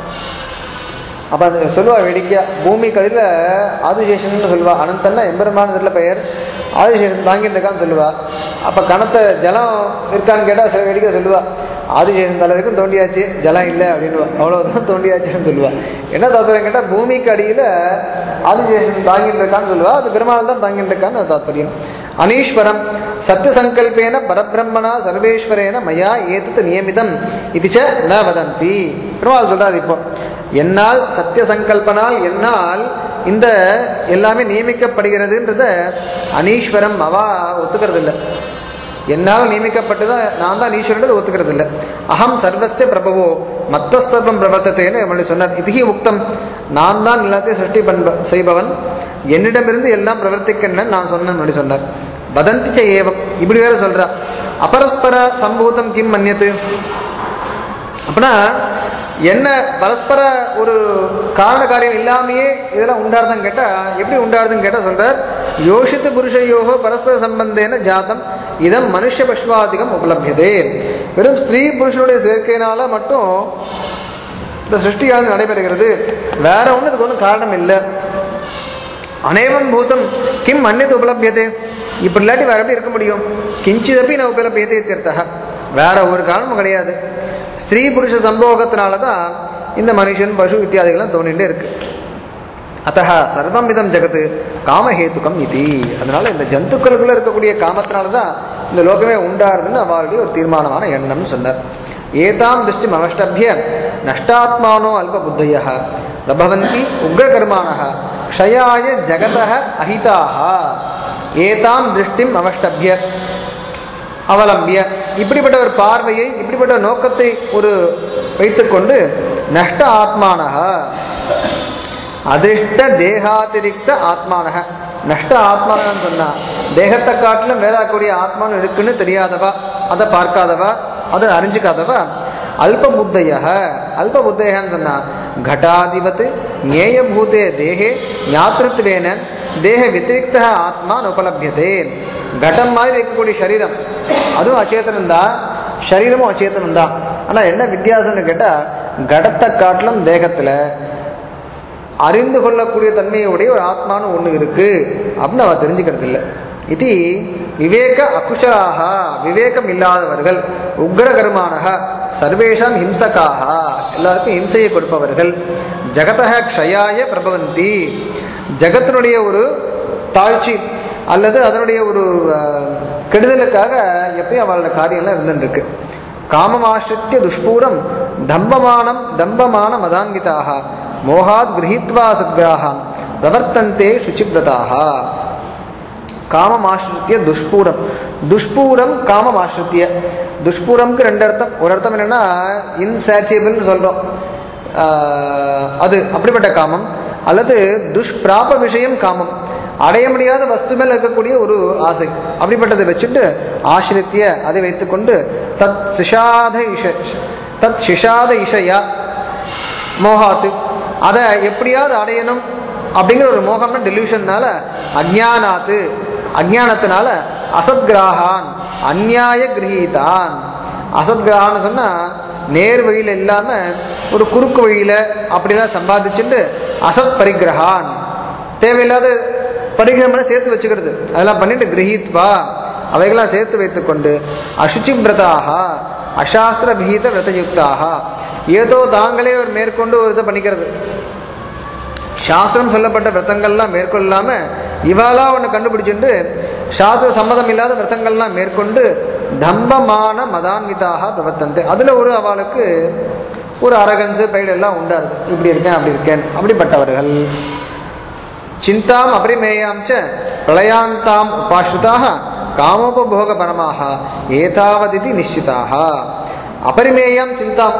அப்ப அது சொல்லுவா வேடிக்கையா பூமி கடியில ஆதிசேஷன் சொல்லுவா அனந்தன்னா எம்பெருமான இதுல பெயர் ஆதிசேஷன் தாங்கிட்டு இருக்கான்னு சொல்லுவா அப்ப கணத்தை ஜலம் இருக்கான்னு கேட்டா சில வேடிக்கை சொல்லுவா ஆதிசேஷன் தலை வரைக்கும் தோண்டியாச்சு ஜலம் இல்லை அப்படின்னுவா அவ்வளவுதான் தோண்டியாச்சுன்னு சொல்லுவா என்ன தாத்பரியம் கேட்டா பூமிக்கு அடியில ஆதிசேஷன் தாங்கிட்டு இருக்கான்னு சொல்லுவா அது பெருமாள் தான் தாங்கிட்டு இருக்கான்னு அது தாத்பரியம் அனீஸ்வரம் சத்தியசங்கல்பேன பரபிரம்மணா சர்வேஸ்வரேன மயா ஏத்தது நியமிதம் இது ச ந வதந்தி பெருமாள் சொல்றாரு இப்போ என்னால் சத்திய சங்கல்பனால் என்னால் இந்த எல்லாமே நியமிக்கப்படுகிறதுன்றத அனீஸ்வரம் அவா ஒத்துக்கிறது இல்லை என்னால் நியமிக்கப்பட்டதான் நான் தான் ஈஸ்வரன் ஒத்துக்கிறது இல்லை அகம் சர்வஸ்ய பிரபவோ மத்த சர்வம் பிரவர்த்தத்தைன்னு நம்மளுடைய சொன்னார் இதுகி உக்தம் நான் தான் எல்லாத்தையும் சிருஷ்டி பண்ப செய்பவன் என்னிடமிருந்து எல்லாம் பிரவர்த்திக்கின்றன நான் சொன்னேன் அப்படி சொன்னார் வதந்தி ச ஏவம் இப்படி வேற சொல்றா அபரஸ்பர சம்பூதம் கிம் மன்னியத்து அப்படின்னா என்ன பரஸ்பர ஒரு காரண காரியம் இல்லாமையே இதெல்லாம் உண்டாருதுன்னு கேட்டா எப்படி உண்டாருதுன்னு கேட்டா சொல்றார் யோஷித்து புருஷயோகோ பரஸ்பர சம்பந்தேன ஜாதம் இதம் மனுஷ பஷ்வாதிகம் உபலபியதே வெறும் ஸ்திரீ புருஷனுடைய சேர்க்கையினால மட்டும் இந்த சிருஷ்டியானது நடைபெறுகிறது வேற ஒன்றும் இதுக்கு ஒன்றும் காரணம் இல்லை அநேவம் பூதம் கிம் அந்நியது உபலபியதே இப்படி இல்லாட்டி வேற எப்படி இருக்க முடியும் கிஞ்சிதப்பி நான் உபலபியதே தீர்த்தக வேற ஒரு காரணமும் கிடையாது ஸ்திரீ புருஷ சம்போகத்தினால தான் இந்த மனுஷன் பசு இத்தியாதிகள்லாம் தோணிட்டே இருக்கு அத்தக சர்வம் இதம் ஜெகத்து காமஹேத்துக்கம் இது அதனால இந்த ஜந்துக்களுக்குள்ள இருக்கக்கூடிய காமத்தினால தான் இந்த லோகமே உண்டாருதுன்னு அவருடைய ஒரு தீர்மானமான எண்ணம்னு சொன்னார் ஏதாம் திருஷ்டிம் அவஷ்டபிய நஷ்டாத்மானோ அல்ப புத்தய பிரபவந்தி உக்ரகர்மான க்ஷயாய ஜகத அஹிதாக ஏதாம் திருஷ்டிம் அவஷ்டபிய அவலம்பிய இப்படிப்பட்ட ஒரு பார்வையை இப்படிப்பட்ட ஒரு நோக்கத்தை ஒரு வைத்துக்கொண்டு நஷ்ட ஆத்மானக அதிர்ஷ்ட தேகாதிரிக்த ஆத்மானக நஷ்ட ஆத்மானன்னு சொன்னா தேகத்தை காட்டிலும் வேறாக்கூடிய ஆத்மானம் இருக்குன்னு தெரியாதவா அதை பார்க்காதவா அதை அறிஞ்சுக்காதவா அல்ப புத்தைய அல்ப புத்தையன்னு சொன்னா கட்டாதிபத் ஞேயபூதே தேகே ஞாத்திருத்வேன தேக வத்திரிக்த ஆத்மா உபலபியதே கடம் மாதிரி இருக்கக்கூடிய சரீரம் அதுவும் அச்சேதனம் தான் சரீரமும் அச்சேதனம் தான் ஆனால் என்ன வித்தியாசம்னு கேட்டால் கடத்தை காட்டிலும் தேகத்தில் அறிந்து கொள்ளக்கூடிய தன்மையுடைய ஒரு ஆத்மான்னு ஒன்று இருக்கு அப்படின்னு அவ தெரிஞ்சுக்கிறது இல்லை இது விவேக அகுஷராக விவேகம் இல்லாதவர்கள் உக்ரகர்மானக சர்வேஷாம் ஹிம்சகாக எல்லாருக்கும் ஹிம்சையை கொடுப்பவர்கள் ஜகதக க்ஷயாய பிரபவந்தி ஜகத்தினுடைய ஒரு தாழ்ச்சி அல்லது அதனுடைய ஒரு அஹ், கெடுதலுக்காக எப்பயும் அவளோட காரியம்லாம் இருந்துட்டு இருக்கு காமமாசிரித்திய துஷ்பூரம் தம்பமானம் தம்பமான மதான்விதாக மோகாத் கிரகித்வா சத்கிராகான் பிரவர்த்தந்தே சுச்சிபிரதாக காமமாசிரித்திய துஷ்பூரம் துஷ்பூரம் காமமாசிரித்திய துஷ்பூரம்க்கு ரெண்டு அர்த்தம் ஒரு அர்த்தம் என்னன்னா இன்சாச்சியபிள்னு சொல்றோம் ஆஹ், அது அப்படிப்பட்ட காமம் அல்லது துஷ்பிராப விஷயம் காமம் அடைய முடியாத வஸ்து மேல இருக்கக்கூடிய ஒரு ஆசை அப்படிப்பட்டதை வச்சுட்டு ஆசிரித்திய அதை வைத்துக்கொண்டு தத் சிஷாத இஷ தத் சிஷாத இஷயா மோகாத்து அதை எப்படியாவது அடையணும் அப்படிங்கிற ஒரு மோகம்னா டெலியூஷன்னால அஜ்ஞானாத்து அஜ்ஞானத்தினால அசத்கிராகான் அந்நியாய கிரகீதான் அசத்கிரகான்னு சொன்னா நேர் வழியில இல்லாம ஒரு குறுக்கு வழியில அப்படிலாம் சம்பாதிச்சுட்டு அசத் பரிகிரகான் தேவையில்லாத பரிகிரமனை சேர்த்து வச்சுக்கிறது அதெல்லாம் பண்ணிட்டு கிரகித்வா அவைகளாம் சேர்த்து வைத்துக்கொண்டு அசுச்சி விரதாக அசாஸ்திர பீத விரதயுக்தாக ஏதோ தாங்களே ஒரு மேற்கொண்டு ஒரு இதை பண்ணிக்கிறது சாஸ்திரம் சொல்லப்பட்ட விரதங்கள்லாம் மேற்கொள்ளாம இவாளா ஒன்று கண்டுபிடிச்சிட்டு சாஸ்திர சம்மதம் இல்லாத விரதங்கள்லாம் மேற்கொண்டு தம்பமான மதான்விதாக பிரவர்த்தந்து அதுல ஒரு அவளுக்கு ஒரு அரகன்ஸு பைடு எல்லாம் உண்டாது இப்படி இருக்கேன் அப்படி இருக்கேன் அப்படிப்பட்டவர்கள் சிந்தாம் அபரிமேயாம் ச பிரளயாந்தாம் உபாஸ்ருதாக காமோபபோக பரமாக ஏதாவதிதி நிச்சிதாக அபரிமேயம் சிந்தாம்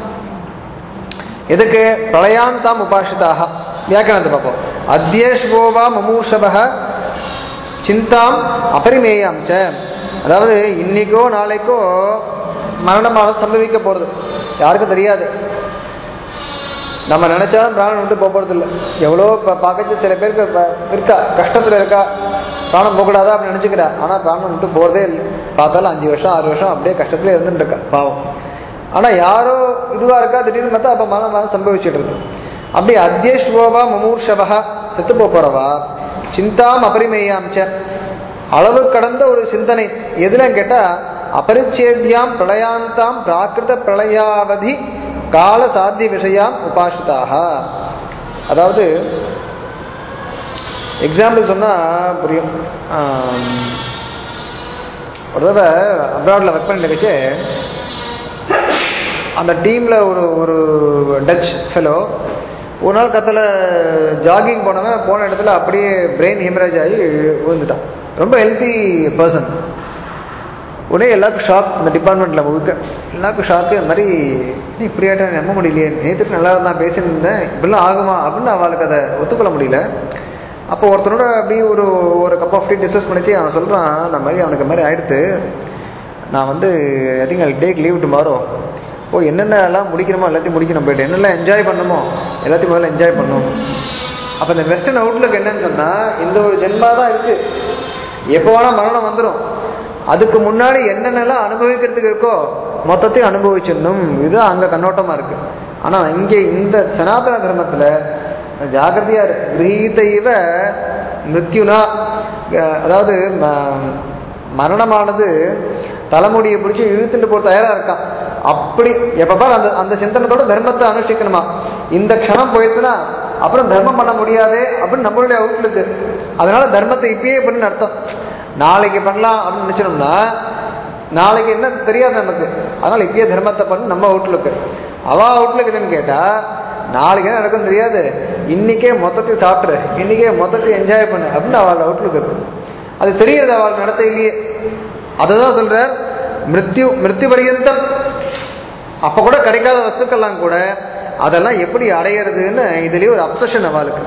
எதுக்கு பிரளயாந்தாம் உபாசிதாக வியாக்கரணத்தை பார்ப்போம் அத்தியஸ்வோவா மமூஷபக சிந்தாம் அபரிமேயாம் ச அதாவது இன்னைக்கோ நாளைக்கோ மரணமானது சம்பவிக்க போகிறது யாருக்கும் தெரியாது நம்ம நினச்சாலும் பிராணம் விட்டு போக போகிறது இல்லை எவ்வளோ இப்போ பார்க்கச்சு சில பேருக்கு ப- இருக்கா கஷ்டத்தில் இருக்கா பிராணம் போகக்கூடாதா அப்படின்னு நினச்சிக்கிறா ஆனால் பிராணம் விட்டு போகிறதே இல்லை பார்த்தாலும் அஞ்சு வருஷம் ஆறு வருஷம் அப்படியே கஷ்டத்துல இருந்துட்டு இருக்கா பாவம் ஆனால் யாரோ இதுவாக இருக்கா திடீர்னு பார்த்தா அப்போ மரணம் மரணம் சம்பவிச்சிடுறது அப்படி அத்தியஸ்வோவா மமூர்ஷவா செத்து போப் போறவா சிந்தாம் அபரிமேயாம் ச அளவு கடந்த ஒரு சிந்தனை எதுலன்னு கேட்டால் அபரிச்சேத்யாம் பிரளயாந்தாம் பிராகிருத பிரளயாவதி கால சாத்திய விஷயாம் உபாசிதாக அதாவது எக்ஸாம்பிள் சொன்னால் புரியும் ஆம், ஒரு தடவை அப்ராடில் ஒர்க் பண்ணிட்டு அந்த டீமில் ஒரு ஒரு டச் ஃபெலோ ஒரு நாள் கத்தில் ஜாகிங் போனவன் போன இடத்துல அப்படியே பிரெயின் ஹெமரேஜ் ஆகி விழுந்துட்டான் ரொம்ப ஹெல்த்தி பர்சன் உடனே எல்லாருக்கும் ஷாக் அந்த டிபார்ட்மெண்ட்டில் முழுக்க எல்லாருக்கும் ஷாக்கு இந்த மாதிரி "என்ன இப்படி ஆகிட்டா நம்ப முடியலையே நேற்றுக்கு நல்லா இருந்தான் பேசிட்டு இருந்தேன் இப்படிலாம் ஆகுமா அப்படின்னு அவளுக்கு அதை ஒத்துக்கொள்ள முடியல அப்போ ஒருத்தனோட அப்படி ஒரு ஒரு கப் ஆஃப் டீ டிஸ்கஸ் பண்ணிச்சு அவன் சொல்கிறான் இந்த மாதிரி அவனுக்கு இந்த மாதிரி ஆயிடுத்து நான் வந்து I think I take leave tomorrow ஓ என்னென்ன எல்லாம் முடிக்கணுமோ எல்லாத்தையும் முடிக்கணும் போயிட்டு என்னெல்லாம் என்ஜாய் பண்ணணுமோ எல்லாத்தையும் முதல்ல என்ஜாய் பண்ணணும் அப்போ இந்த வெஸ்டர்ன் அவுட்லுக் என்னன்னு சொன்னால் இந்த ஒரு ஜென்மா தான் இருக்குது எப்போ வேணால் மரணம் வந்துடும் அதுக்கு முன்னாடி என்னென்னலாம் அனுபவிக்கிறதுக்கு இருக்கோ மொத்தத்தையும் அனுபவிச்சிடணும் இது அங்கே கண்ணோட்டமாக இருக்குது ஆனால் இங்கே இந்த சனாதன தர்மத்தில் ஜாகிரதையாக இருக்கு கிரகீதைவ மிருத்யுனா அஹ் அதாவது ம- மரணமானது தலைமுடியை பிடிச்சி இழுத்துட்டு போக தயாராக இருக்கான் அப்படி எப்போ பாரு அந்த அந்த சிந்தனத்தோட தர்மத்தை அனுஷ்டிக்கணுமா இந்த க்ஷணம் போயிடுச்சுன்னா அப்புறம் தர்மம் பண்ண முடியாதே அப்படின்னு நம்மளுடைய அவுட்லுக்கு அதனால தர்மத்தை இப்பயே பண்ணு அர்த்தம் நாளைக்கு பண்ணலாம் அப்படின்னு நினச்சினோம்னா நாளைக்கு என்ன தெரியாது நமக்கு அதனால் இப்பயே தர்மத்தை பண்ணு நம்ம அவுட்லுக்கு அவ அவுட்லுக்கு என்னன்னு கேட்டால் நாளைக்கு என்ன நடக்கும் தெரியாது இன்னைக்கே மொத்தத்தை சாப்பிட்ரு இன்னைக்கே மொத்தத்தை என்ஜாய் பண்ணு அப்படின்னு அவள் அவுட்லுக்கு இருக்கு அது தெரியுது அவள் நடத்தையிலேயே அதை தான் சொல்கிறார் மிருத்யு மிருத்யு பரியந்தம் அப்போ கூட கிடைக்காத வஸ்துக்கள்லாம் கூட அதெல்லாம் எப்படி அடையிறதுன்னு இதுலேயே ஒரு அப்சஷன் அவளுக்கு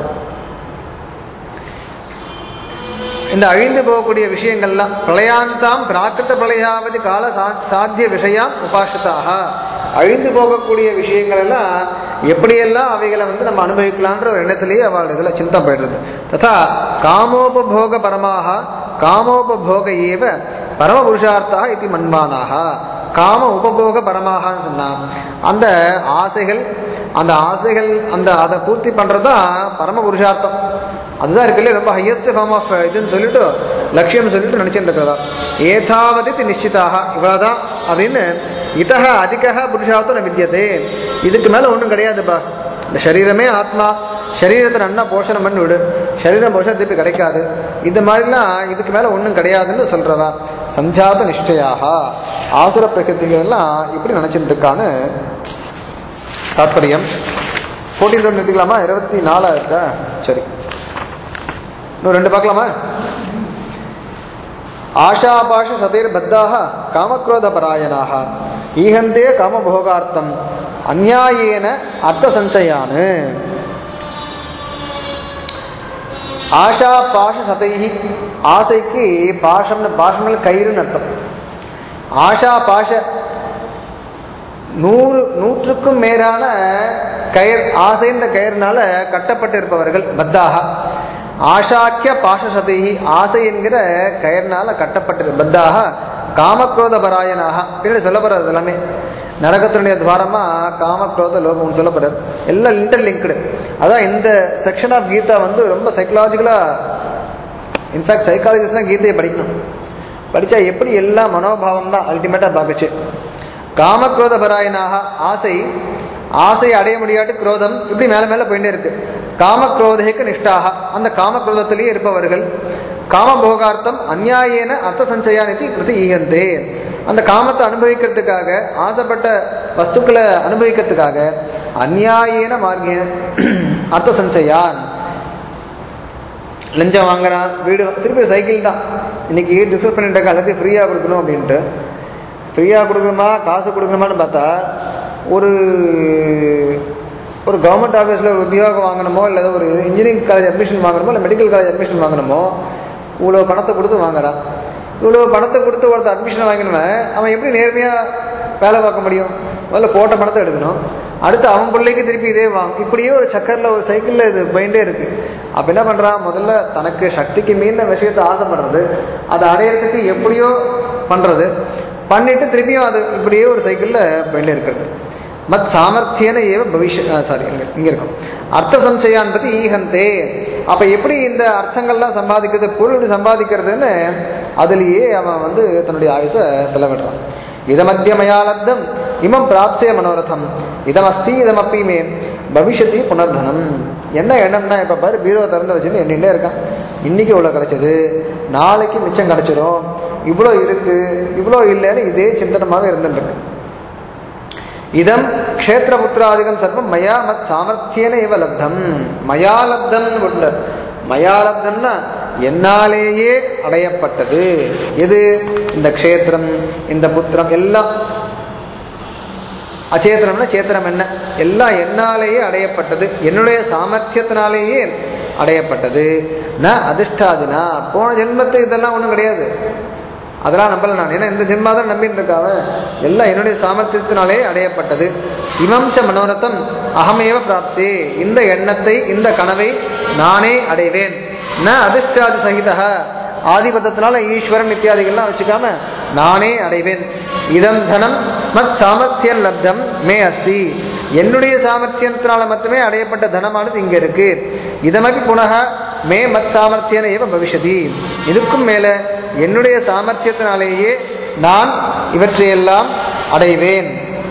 இந்த அழிந்து போகக்கூடிய விஷயங்கள்லாம் பிரளயாந்தாம் பிராகிருத பிரளயாவதி கால சா சாத்திய விஷயாம் உபாசிதாக அழிந்து போகக்கூடிய விஷயங்கள் எல்லாம் எப்படியெல்லாம் அவைகளை வந்து நம்ம அனுபவிக்கலான்ற ஒரு எண்ணத்திலேயே அவள் இதில் சிந்தம் போயிடுறது ததா காமோபபோக பரமாக காமோபபோக ஏவ பரம புருஷார்த்தா இது மன்வானாக காம உபபோக பரமாகன்னு சொன்னா அந்த ஆசைகள் அந்த ஆசைகள் அந்த அதை பூர்த்தி பண்ணுறது தான் பரம புருஷார்த்தம் அதுதான் இருக்குல்ல ரொம்ப ஹையஸ்ட் ஃபார்ம் ஆஃப் இதுன்னு சொல்லிட்டு லட்சியம் சொல்லிட்டு நினச்சிட்டு இருக்கிறதா ஏதாவது நிச்சிதாக இவ்வளோதான் அப்படின்னு இதக அதிக புருஷார்த்தம் ந வித்தியதே இதுக்கு மேலே ஒன்றும் கிடையாதுப்பா இந்த சரீரமே ஆத்மா சரீரத்தை நன்னா போஷணம் பண்ணி விடு சரீரம் போஷணம் திருப்பி கிடைக்காது இந்த மாதிரிலாம் இதுக்கு மேலே ஒன்றும் கிடையாதுன்னு சொல்கிறவா சஞ்சாத நிச்சயாக ஆசுர பிரகிருதிகள்லாம் இப்படி நினச்சிட்டு இருக்கான்னு தாத்பரியம் ஃபோர்டீன் தோடு நிறுத்திக்கலாமா இருபத்தி நாலா இருக்கா சரி இன்னும் ரெண்டு பார்க்கலாமா ஆஷாபாஷ சதைர் பத்தாக காமக்ரோத பராயணாக ஈகந்தே காமபோகார்த்தம் அந்நியாயேன அர்த்த சஞ்சயானு ஆஷா பாஷ சதைஹி ஆசைக்கு பாஷம்னு பாஷம்னு கயிறுன்னு அர்த்தம் ஆஷா பாஷ நூறு நூற்றுக்கும் மேலான கயர் ஆசைன்ற கயிறுனால கட்டப்பட்டு இருப்பவர்கள் பத்தாக ஆஷாக்கிய பாஷசதைஹி ஆசை என்கிற கயர்னால கட்டப்பட்டு பத்தாக காமக்ரோத பராயனாக பின்னாடி சொல்ல போறாரு எல்லாமே நரகத்தினுடைய துவாரமா காமக்ரோத லோகம்னு சொல்ல போறாரு எல்லாம் இன்டர்லிங்க்டு அதான் இந்த செக்ஷன் ஆஃப் கீதா வந்து ரொம்ப சைக்கலாஜிக்கலாக இன்ஃபேக்ட் சைக்காலஜிஸ்ட்லாம் கீதையை படிக்கணும் படித்தா எப்படி எல்லா மனோபாவம் தான் அல்டிமேட்டாக பார்க்குச்சு காமக்ரோத பராயனாக ஆசை ஆசை அடைய முடியாட்டு குரோதம் இப்படி மேலே மேலே போயிட்டே இருக்கு காமக்ரோதைக்கு நிஷ்டாக அந்த காமக்ரோதத்திலேயே இருப்பவர்கள் காமபோகார்த்தம் அந்நியாயேன அர்த்த சஞ்சயானிதி கிருதி ஈகந்தே அந்த காமத்தை அனுபவிக்கிறதுக்காக ஆசைப்பட்ட வஸ்துக்களை அனுபவிக்கிறதுக்காக அந்நியாயேன மார்க்கேன அர்த்த சஞ்சயான் லஞ்சம் வாங்குறான் வீடு திருப்பி சைக்கிள் தான் இன்னைக்கு டிஸ்கஸ் பண்ணிட்டு இருக்க எல்லாத்தையும் ஃப்ரீயாக கொடுக்கணும் அப்படின்ட்டு ஃப்ரீயாக கொடுக்கணுமா காசு கொடுக்கணுமான்னு பார்த்தா ஒரு ஒரு கவர்மெண்ட் ஆஃபீஸில் ஒரு உத்தியோகம் வாங்கணுமோ இல்லை ஒரு இன்ஜினியரிங் காலேஜ் அட்மிஷன் வாங்கணுமோ இல்லை மெடிக்கல் காலேஜ் அட்மிஷன் வாங்கணுமோ இவ்வளோ பணத்தை கொடுத்து வாங்குறான் இவ்வளோ பணத்தை கொடுத்து ஒருத்தர் அட்மிஷன் வாங்கினவன் அவன் எப்படி நேர்மையாக வேலை பார்க்க முடியும் முதல்ல போட்ட பணத்தை எடுக்கணும் அடுத்து அவன் பிள்ளைக்கு திருப்பி இதே வாங்க இப்படியே ஒரு சக்கரில் ஒரு சைக்கிளில் இது போயிட்டே இருக்கு அப்போ என்ன பண்ணுறான் முதல்ல தனக்கு சக்திக்கு மீறின விஷயத்தை ஆசைப்படுறது அதை அடையிறதுக்கு எப்படியோ பண்ணுறது பண்ணிட்டு திருப்பியும் அது இப்படியே ஒரு சைக்கிளில் போயிட்டே இருக்கிறது மத் சாமர்த்தியன ஏவ பவிஷ்ய சாரி இங்கே இங்கே இருக்கும் அர்த்த சம்சயான் பற்றி ஈகந்தே அப்போ எப்படி இந்த அர்த்தங்கள்லாம் சம்பாதிக்கிறது பொருள் எப்படி சம்பாதிக்கிறதுன்னு அதுலேயே அவன் வந்து தன்னுடைய ஆயுசை செலவிடுறான் இதமத்திய மயா லப்தம் இமம் பிராப்சே மனோரதம் இதமஸ்தி இதமப்பி மே பவிஷ்யத்தி புனர்தனம் என்ன எண்ணம்னா இப்போ பாரு பீரோ திறந்து வச்சுன்னு எண்ணிட்டே இருக்கான் இன்னைக்கு இவ்வளோ கிடைச்சது நாளைக்கு மிச்சம் கிடைச்சிரும் இவ்வளோ இருக்கு இவ்வளோ இல்லைன்னு இதே சிந்தனமாகவே இருந்துட்டு இருக்கு இதம் க்ஷேத்திரபுத்திராதிகம் சர்வம் மயா மத் சாமர்த்தியன இவ லப்தம் மயா லப்தம்னு கொண்டார் மயா லப்தம்னா என்னாலேயே அடையப்பட்டது எது இந்த க்ஷேத்திரம் இந்த புத்திரம் எல்லாம் அச்சேத்திரம்னா சேத்திரம் என்ன எல்லாம் என்னாலேயே அடையப்பட்டது என்னுடைய சாமர்த்தியத்தினாலேயே அடையப்பட்டது ந அதிர்ஷ்டாதினா போன ஜென்மத்து இதெல்லாம் ஒன்றும் கிடையாது அதெல்லாம் நம்பல நான் ஏன்னா இந்த ஜென்மா தான் நம்பிட்டு இருக்காவ எல்லாம் என்னுடைய சாமர்த்தியத்தினாலே அடையப்பட்டது இமம் ச மனோரதம் அகமேவ பிராப்சே இந்த எண்ணத்தை இந்த கனவை நானே அடைவேன் ந அதிர்ஷ்டாதி சகிதா ஆதிபத்தத்தினால ஈஸ்வரன் இத்தியாதிகள்லாம் வச்சுக்காம நானே அடைவேன் இதம் தனம் மத் சாமர்த்தியம் லப்தம் மே அஸ்தி என்னுடைய சாமர்த்தியத்தினால மட்டுமே அடையப்பட்ட தனமானது இங்க இருக்கு இதமபி புனக மே மத் சாமர்த்தியன ஏவ பவிஷதி இதுக்கும் மேல என்னுடைய சாமர்த்தியத்தினாலேயே நான் இவற்றையெல்லாம் அடைவேன்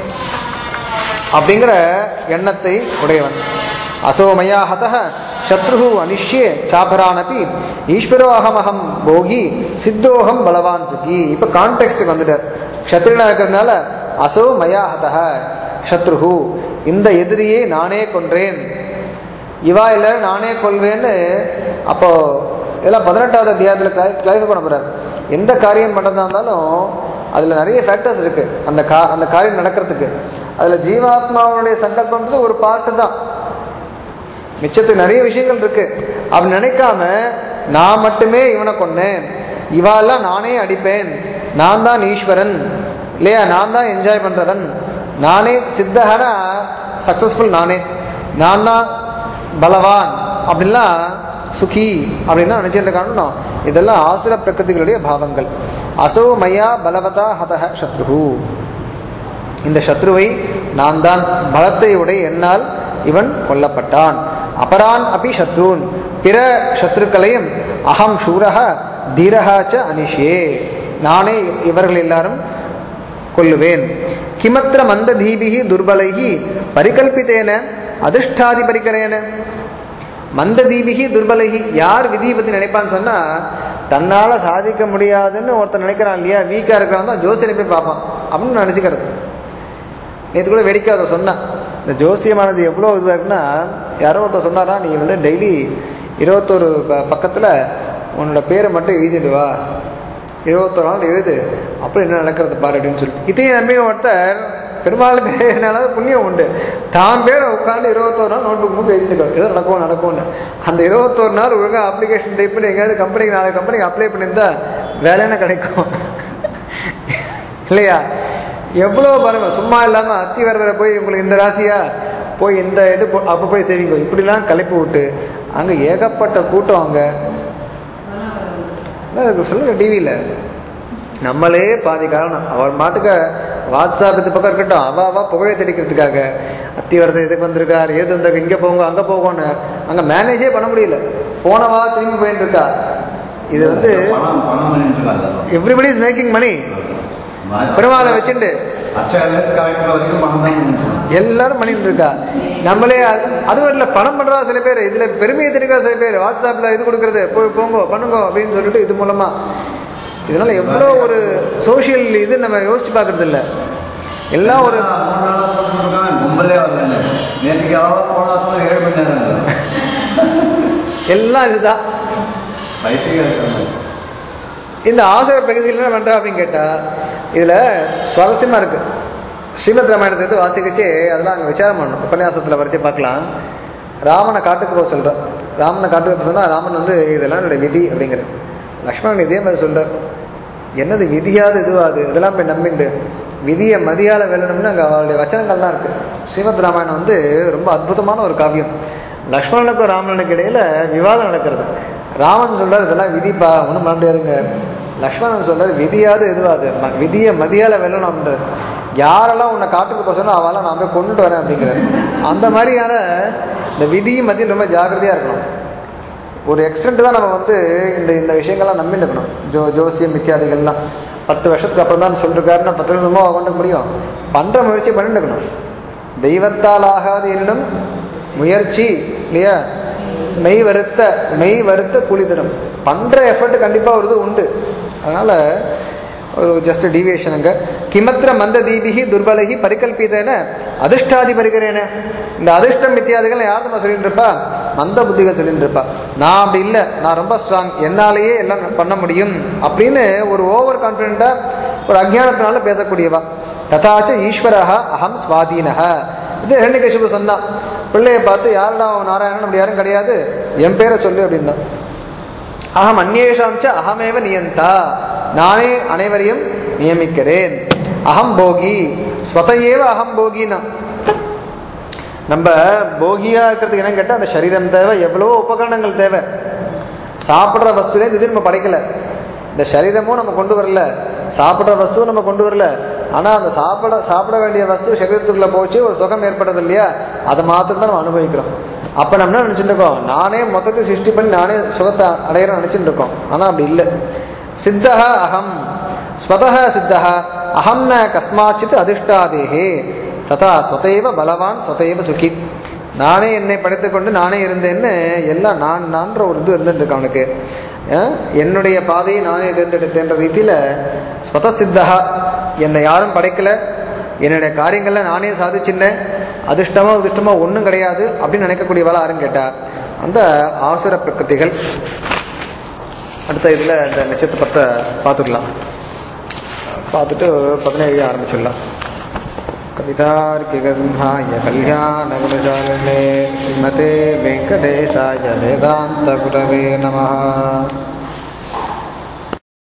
அப்படிங்கிற எண்ணத்தை உடையவன் அசோமயா ஹதः சத்ரு அனிஷ்யே சாபரானபி ஈஸ்வரோ அகமகம் போகி சித்தோகம் பலவான் சுகி இப்போ கான்டெக்ட்டுக்கு வந்துட்டார் க்ஷத்ரியனா இருக்கிறதுனால அசோ மயா ஹதः சத்ரு இந்த எதிரியை நானே கொன்றேன் இவா எல்லாரும் நானே கொள்வேன்னு அப்போ இதெல்லாம் பதினெட்டாவது அத்தியாயத்தில் கிளாரிஃபை பண்ண போறார் எந்த காரியம் பண்ணுறதா இருந்தாலும் அதில் நிறைய ஃபேக்டர்ஸ் இருக்கு அந்த கா அந்த காரியம் நடக்கிறதுக்கு அதில் ஜீவாத்மாவுடைய சங்கல்பன்றது ஒரு பார்ட்டு தான் மிச்சத்துக்கு நிறைய விஷயங்கள் இருக்கு அவன் நினைக்காம நான் மட்டுமே இவனை கொன்னேன் இவாலாம் நானே அடிப்பேன் நான் தான் ஈஸ்வரன் இல்லையா நான் தான் என்ஜாய் பண்றவன் நானே சித்தகனா சக்சஸ்ஃபுல் நானே நான் தான் பலவான் அப்படின்லாம் சுகி அப்படின்லாம் நினைச்சிருந்த காரணம் இதெல்லாம் ஆசுர பிரகிருதிகளுடைய பாவங்கள் அசோ மயா பலவதா ஹதஹ சத்ரு இந்த சத்ருவை நான் தான் பலத்தை உடைய என்னால் இவன் கொல்லப்பட்டான் அபரான் அபி சத்ருன் பிற சத்ருக்களையும் அகம் சூரக தீரகா ச அனிஷே நானே இவர்கள் எல்லாரும் கொல்லுவேன் கிமத்திர மந்ததீபிகி துர்பலைகி பரிகல்பித்தேன அதிர்ஷ்டாதி பரிகரேன மந்ததீபிகி துர்பலைகி யார் விதியை பற்றி நினைப்பான்னு சொன்னா தன்னால சாதிக்க முடியாதுன்னு ஒருத்தன் நினைக்கிறான் இல்லையா வீக்கா இருக்கிறவன் தான் ஜோசியரை போய் பார்ப்பான் அப்படின்னு நினைச்சுக்கிறது நேற்று கூட வேடிக்கை அதை சொன்னான் இந்த ஜோசியமானது எவ்வளோ இதுவாக இருக்குன்னா யாரோ ஒருத்தர் சொன்னாரா நீ வந்து டெய்லி இருபத்தொரு ப பக்கத்தில் உன்னோட பேரை மட்டும் எழுதிட்டு வா இருபத்தொரு நாள் எழுது அப்புறம் என்ன நடக்கிறது பாரு அப்படின்னு சொல்லி இதையும் நம்பி ஒருத்தர் பெருமாள் பேர்னால புண்ணியம் உண்டு தான் பேரை உட்காந்து இருபத்தோரு நாள் நோட்டு புக்கு எழுதிட்டு ஏதோ நடக்கும் நடக்கும்னு அந்த இருபத்தோரு நாள் ஒழுங்காக அப்ளிகேஷன் டைப் பண்ணி எங்கேயாவது கம்பெனிக்கு நாலு கம்பெனிக்கு அப்ளை பண்ணியிருந்தா வேலைன்னு கிடைக்கும் இல்லையா எவ்வளோ பாருங்க சும்மா இல்லாமல் அத்திவரதரை போய் உங்களுக்கு இந்த ராசியா போய் இந்த இது போ- அப்போ போய் செய்வீங்க இப்படிலாம் கலைப்பு விட்டு அங்கே ஏகப்பட்ட கூட்டம் அங்கே சொல்லுங்க டிவியில் நம்மளே பாதி காரணம் அவர் மாட்டுக்க வாட்ஸ்அப் இது பக்கம் இருக்கட்டும் அவ அவ புகழை தெளிக்கிறதுக்காக அத்திவரதர் இதுக்கு வந்திருக்கார் ஏது வந்திருக்கு இங்கே போங்க அங்கே போகணும்னு அங்கே மேனேஜே பண்ண முடியல போனவா திரும்பி போயிட்டு இருக்கா இது வந்து பணம் பணம் பண்ணிட்டு இருக்காங்க எவ்ரிபடி இஸ் மேக்கிங் மணி பெருமாளை வச்சுட்டு அச்சாரில கலெக்டர் வரைக்கும் பணம் தான் பண்ணிட்டு இருக்காங்க. எல்லாரும் பண்ணிட்டு இருக்கா நம்மளே அது- அதுவும் இல்லை பணம் பண்றா சில பேர் இதுல பெருமையை தெரிவிக்கிற சில பேர் வாட்ஸ்அப்ல இது கொடுக்கறது போய் போங்க பண்ணுங்க அப்படின்னு சொல்லிட்டு இது மூலமா இதனால எவ்வளோ ஒரு சோஷியல் இது நம்ம யோசிச்சு பார்க்கறது இல்ல எல்லாம் ஒரு மூணு நாளா பண்ணிட்டு இருக்காங்க, கும்பலே வரல நேற்றுக்கு எவ்வளோ போனா சொன்னா ஏழு மணி நேரம் எல்லாம் இதுதான் பைத்தியம் இந்த ஆசிர பிரகதியில் என்ன பண்றா அப்படின்னு கேட்டா இதுல சுவாரஸ்யமா இருக்கு ஸ்ரீமத் ராமாயணத்தை எடுத்து வாசிக்கச்சு அதெல்லாம் அங்கே விசாரம் பண்ணணும் உபன்யாசத்தில் வரைச்சு பார்க்கலாம் ராமனை காட்டுக்கு போக சொல்கிறார் ராமனை காட்டுக்கு போக சொன்னால் ராமன் வந்து இதெல்லாம் என்னுடைய விதி அப்படிங்கிற லக்ஷ்மணன் இதே மாதிரி சொல்றார் என்னது விதியாது இதுவாது இதெல்லாம் போய் நம்பிண்டு விதியை மதியால வெல்லணும்னு அங்கே அவருடைய வச்சனங்கள் தான் இருக்கு ஸ்ரீமத் ராமாயணம் வந்து ரொம்ப அற்புதமான ஒரு காவியம் லக்ஷ்மணனுக்கும் ராமனுக்கு இடையில விவாதம் நடக்கிறது ராமன் சொல்றாரு இதெல்லாம் விதிப்பா ஒன்றும் பண்ண முடியாதுங்க லக்ஷ்மணன் சொல்றாரு விதியாவது எதுவாது ம- விதியை மதியால வெல்லணும்ன்றது யாரெல்லாம் உன்னை காட்டுக்கு போக சொன்னா அவெல்லாம் நான் போய் கொண்டுட்டு வரேன் அப்படிங்கிறார் அந்த மாதிரியான இந்த விதியும் மதியம் ரொம்ப ஜாக்கிரதையா இருக்கணும் ஒரு எக்ஸ்டென்ட் தான் நம்ம வந்து இந்த இந்த விஷயங்கள்லாம் நம்பிட்டு இருக்கணும் ஜோ ஜோசியம் இத்தியாதிகள்லாம் பத்து வருஷத்துக்கு அப்புறம் தான் சொல்லிருக்காருன்னா பத்து வருஷமா கொண்டு முடியும் பண்ணுற முயற்சி பண்ணிட்டு இருக்கணும் தெய்வத்தால் ஆகாது எனினும் முயற்சி இல்லையா மெய் வருத்த மெய் வருத்த கூலி தரும் பண்ணுற எஃபர்ட் கண்டிப்பாக ஒரு இது உண்டு அதனால் ஒரு ஜஸ்ட் டீவியேஷனுங்க கிமத்திர மந்த தீபிகி துர்பலகி பரிகல்பிதேன அதிர்ஷ்டாதி பரிகரேன இந்த அதிர்ஷ்டம் இத்தியாதிகள் யார் நம்ம சொல்லிட்டு இருப்பா மந்த புத்திகள் சொல்லிட்டு இருப்பா நான் அப்படி இல்லை நான் ரொம்ப ஸ்ட்ராங் என்னாலேயே எல்லாம் பண்ண முடியும் அப்படின்னு ஒரு ஓவர் கான்ஃபிடென்ட்டாக ஒரு அஜ்ஞானத்தினால பேசக்கூடியவா ததாச்ச ஈஸ்வரஹ அகம் ஸ்வாதீனஹ இது ஹிரண்யகசிபு சொன்னான் பிள்ளையை பார்த்து யாருடா அவன் நாராயணன் அப்படி யாரும் கிடையாது என் பேரை சொல்லு அப்படின்னா அகம் அந்நேஷாம் ச அகமேவ நியந்தா நானே அனைவரையும் நியமிக்கிறேன் அகம் போகி ஸ்வதையேவ அகம் போகினா நம்ம போகியா இருக்கிறதுக்கு என்னன்னு கேட்டால் அந்த சரீரம் தேவை எவ்வளவோ உபகரணங்கள் தேவை சாப்பிட்ற வஸ்துலே இது நம்ம படைக்கல இந்த சரீரமும் நம்ம கொண்டு வரல சாப்பிட்ற வஸ்துவும் நம்ம கொண்டு வரல ஆனால் அந்த சாப்பிட சாப்பிட வேண்டிய வஸ்து சரீரத்துக்குள்ள போச்சு ஒரு சுகம் ஏற்படுது இல்லையா அதை மாத்திரம் தான் நம்ம அனுபவிக்கிறோம் அப்போ நம்ம என்ன நினச்சிட்டு இருக்கோம் நானே மொத்தத்தை சிருஷ்டி பண்ணி நானே சுகத்தை அடையிறேன் நினச்சிட்டு இருக்கோம் ஆனால் அப்படி இல்லை சித்தக அகம் ஸ்வதக சித்தக அகம் ந கஸ்மாச்சித் அதிஷ்டாதேகே ததா ஸ்வதைவ பலவான் ஸ்வதைவ சுகி நானே என்னை படைத்துக்கொண்டு நானே இருந்தேன்னு எல்லாம் நான் நான்ற ஒரு இது இருந்துட்டு இருக்கு அவனுக்கு அஹ் என்னுடைய பாதையை நானே தேர்ந்தெடுத்தேன்ற ரீதியில் ஸ்வதசித்தகா என்னை யாரும் படைக்கல என்னுடைய காரியங்களை நானே சாதிச்சின்னேன் அதிர்ஷ்டமா அதிர்ஷ்டமா ஒன்றும் கிடையாது அப்படின்னு நினைக்கக்கூடியவளா யாரும் கேட்டா அந்த ஆசுர பிரகிருதிகள் அடுத்த இதில் இந்த நட்சத்திரத்தை பார்த்துக்கலாம் பார்த்துட்டு பதினேழு ஆரம்பிச்சிடலாம் कवितार्किकसिंहाय कल्याणगुणशालिने श्रीमते वेङ्कटेशाय वेदान्तगुरवे नमः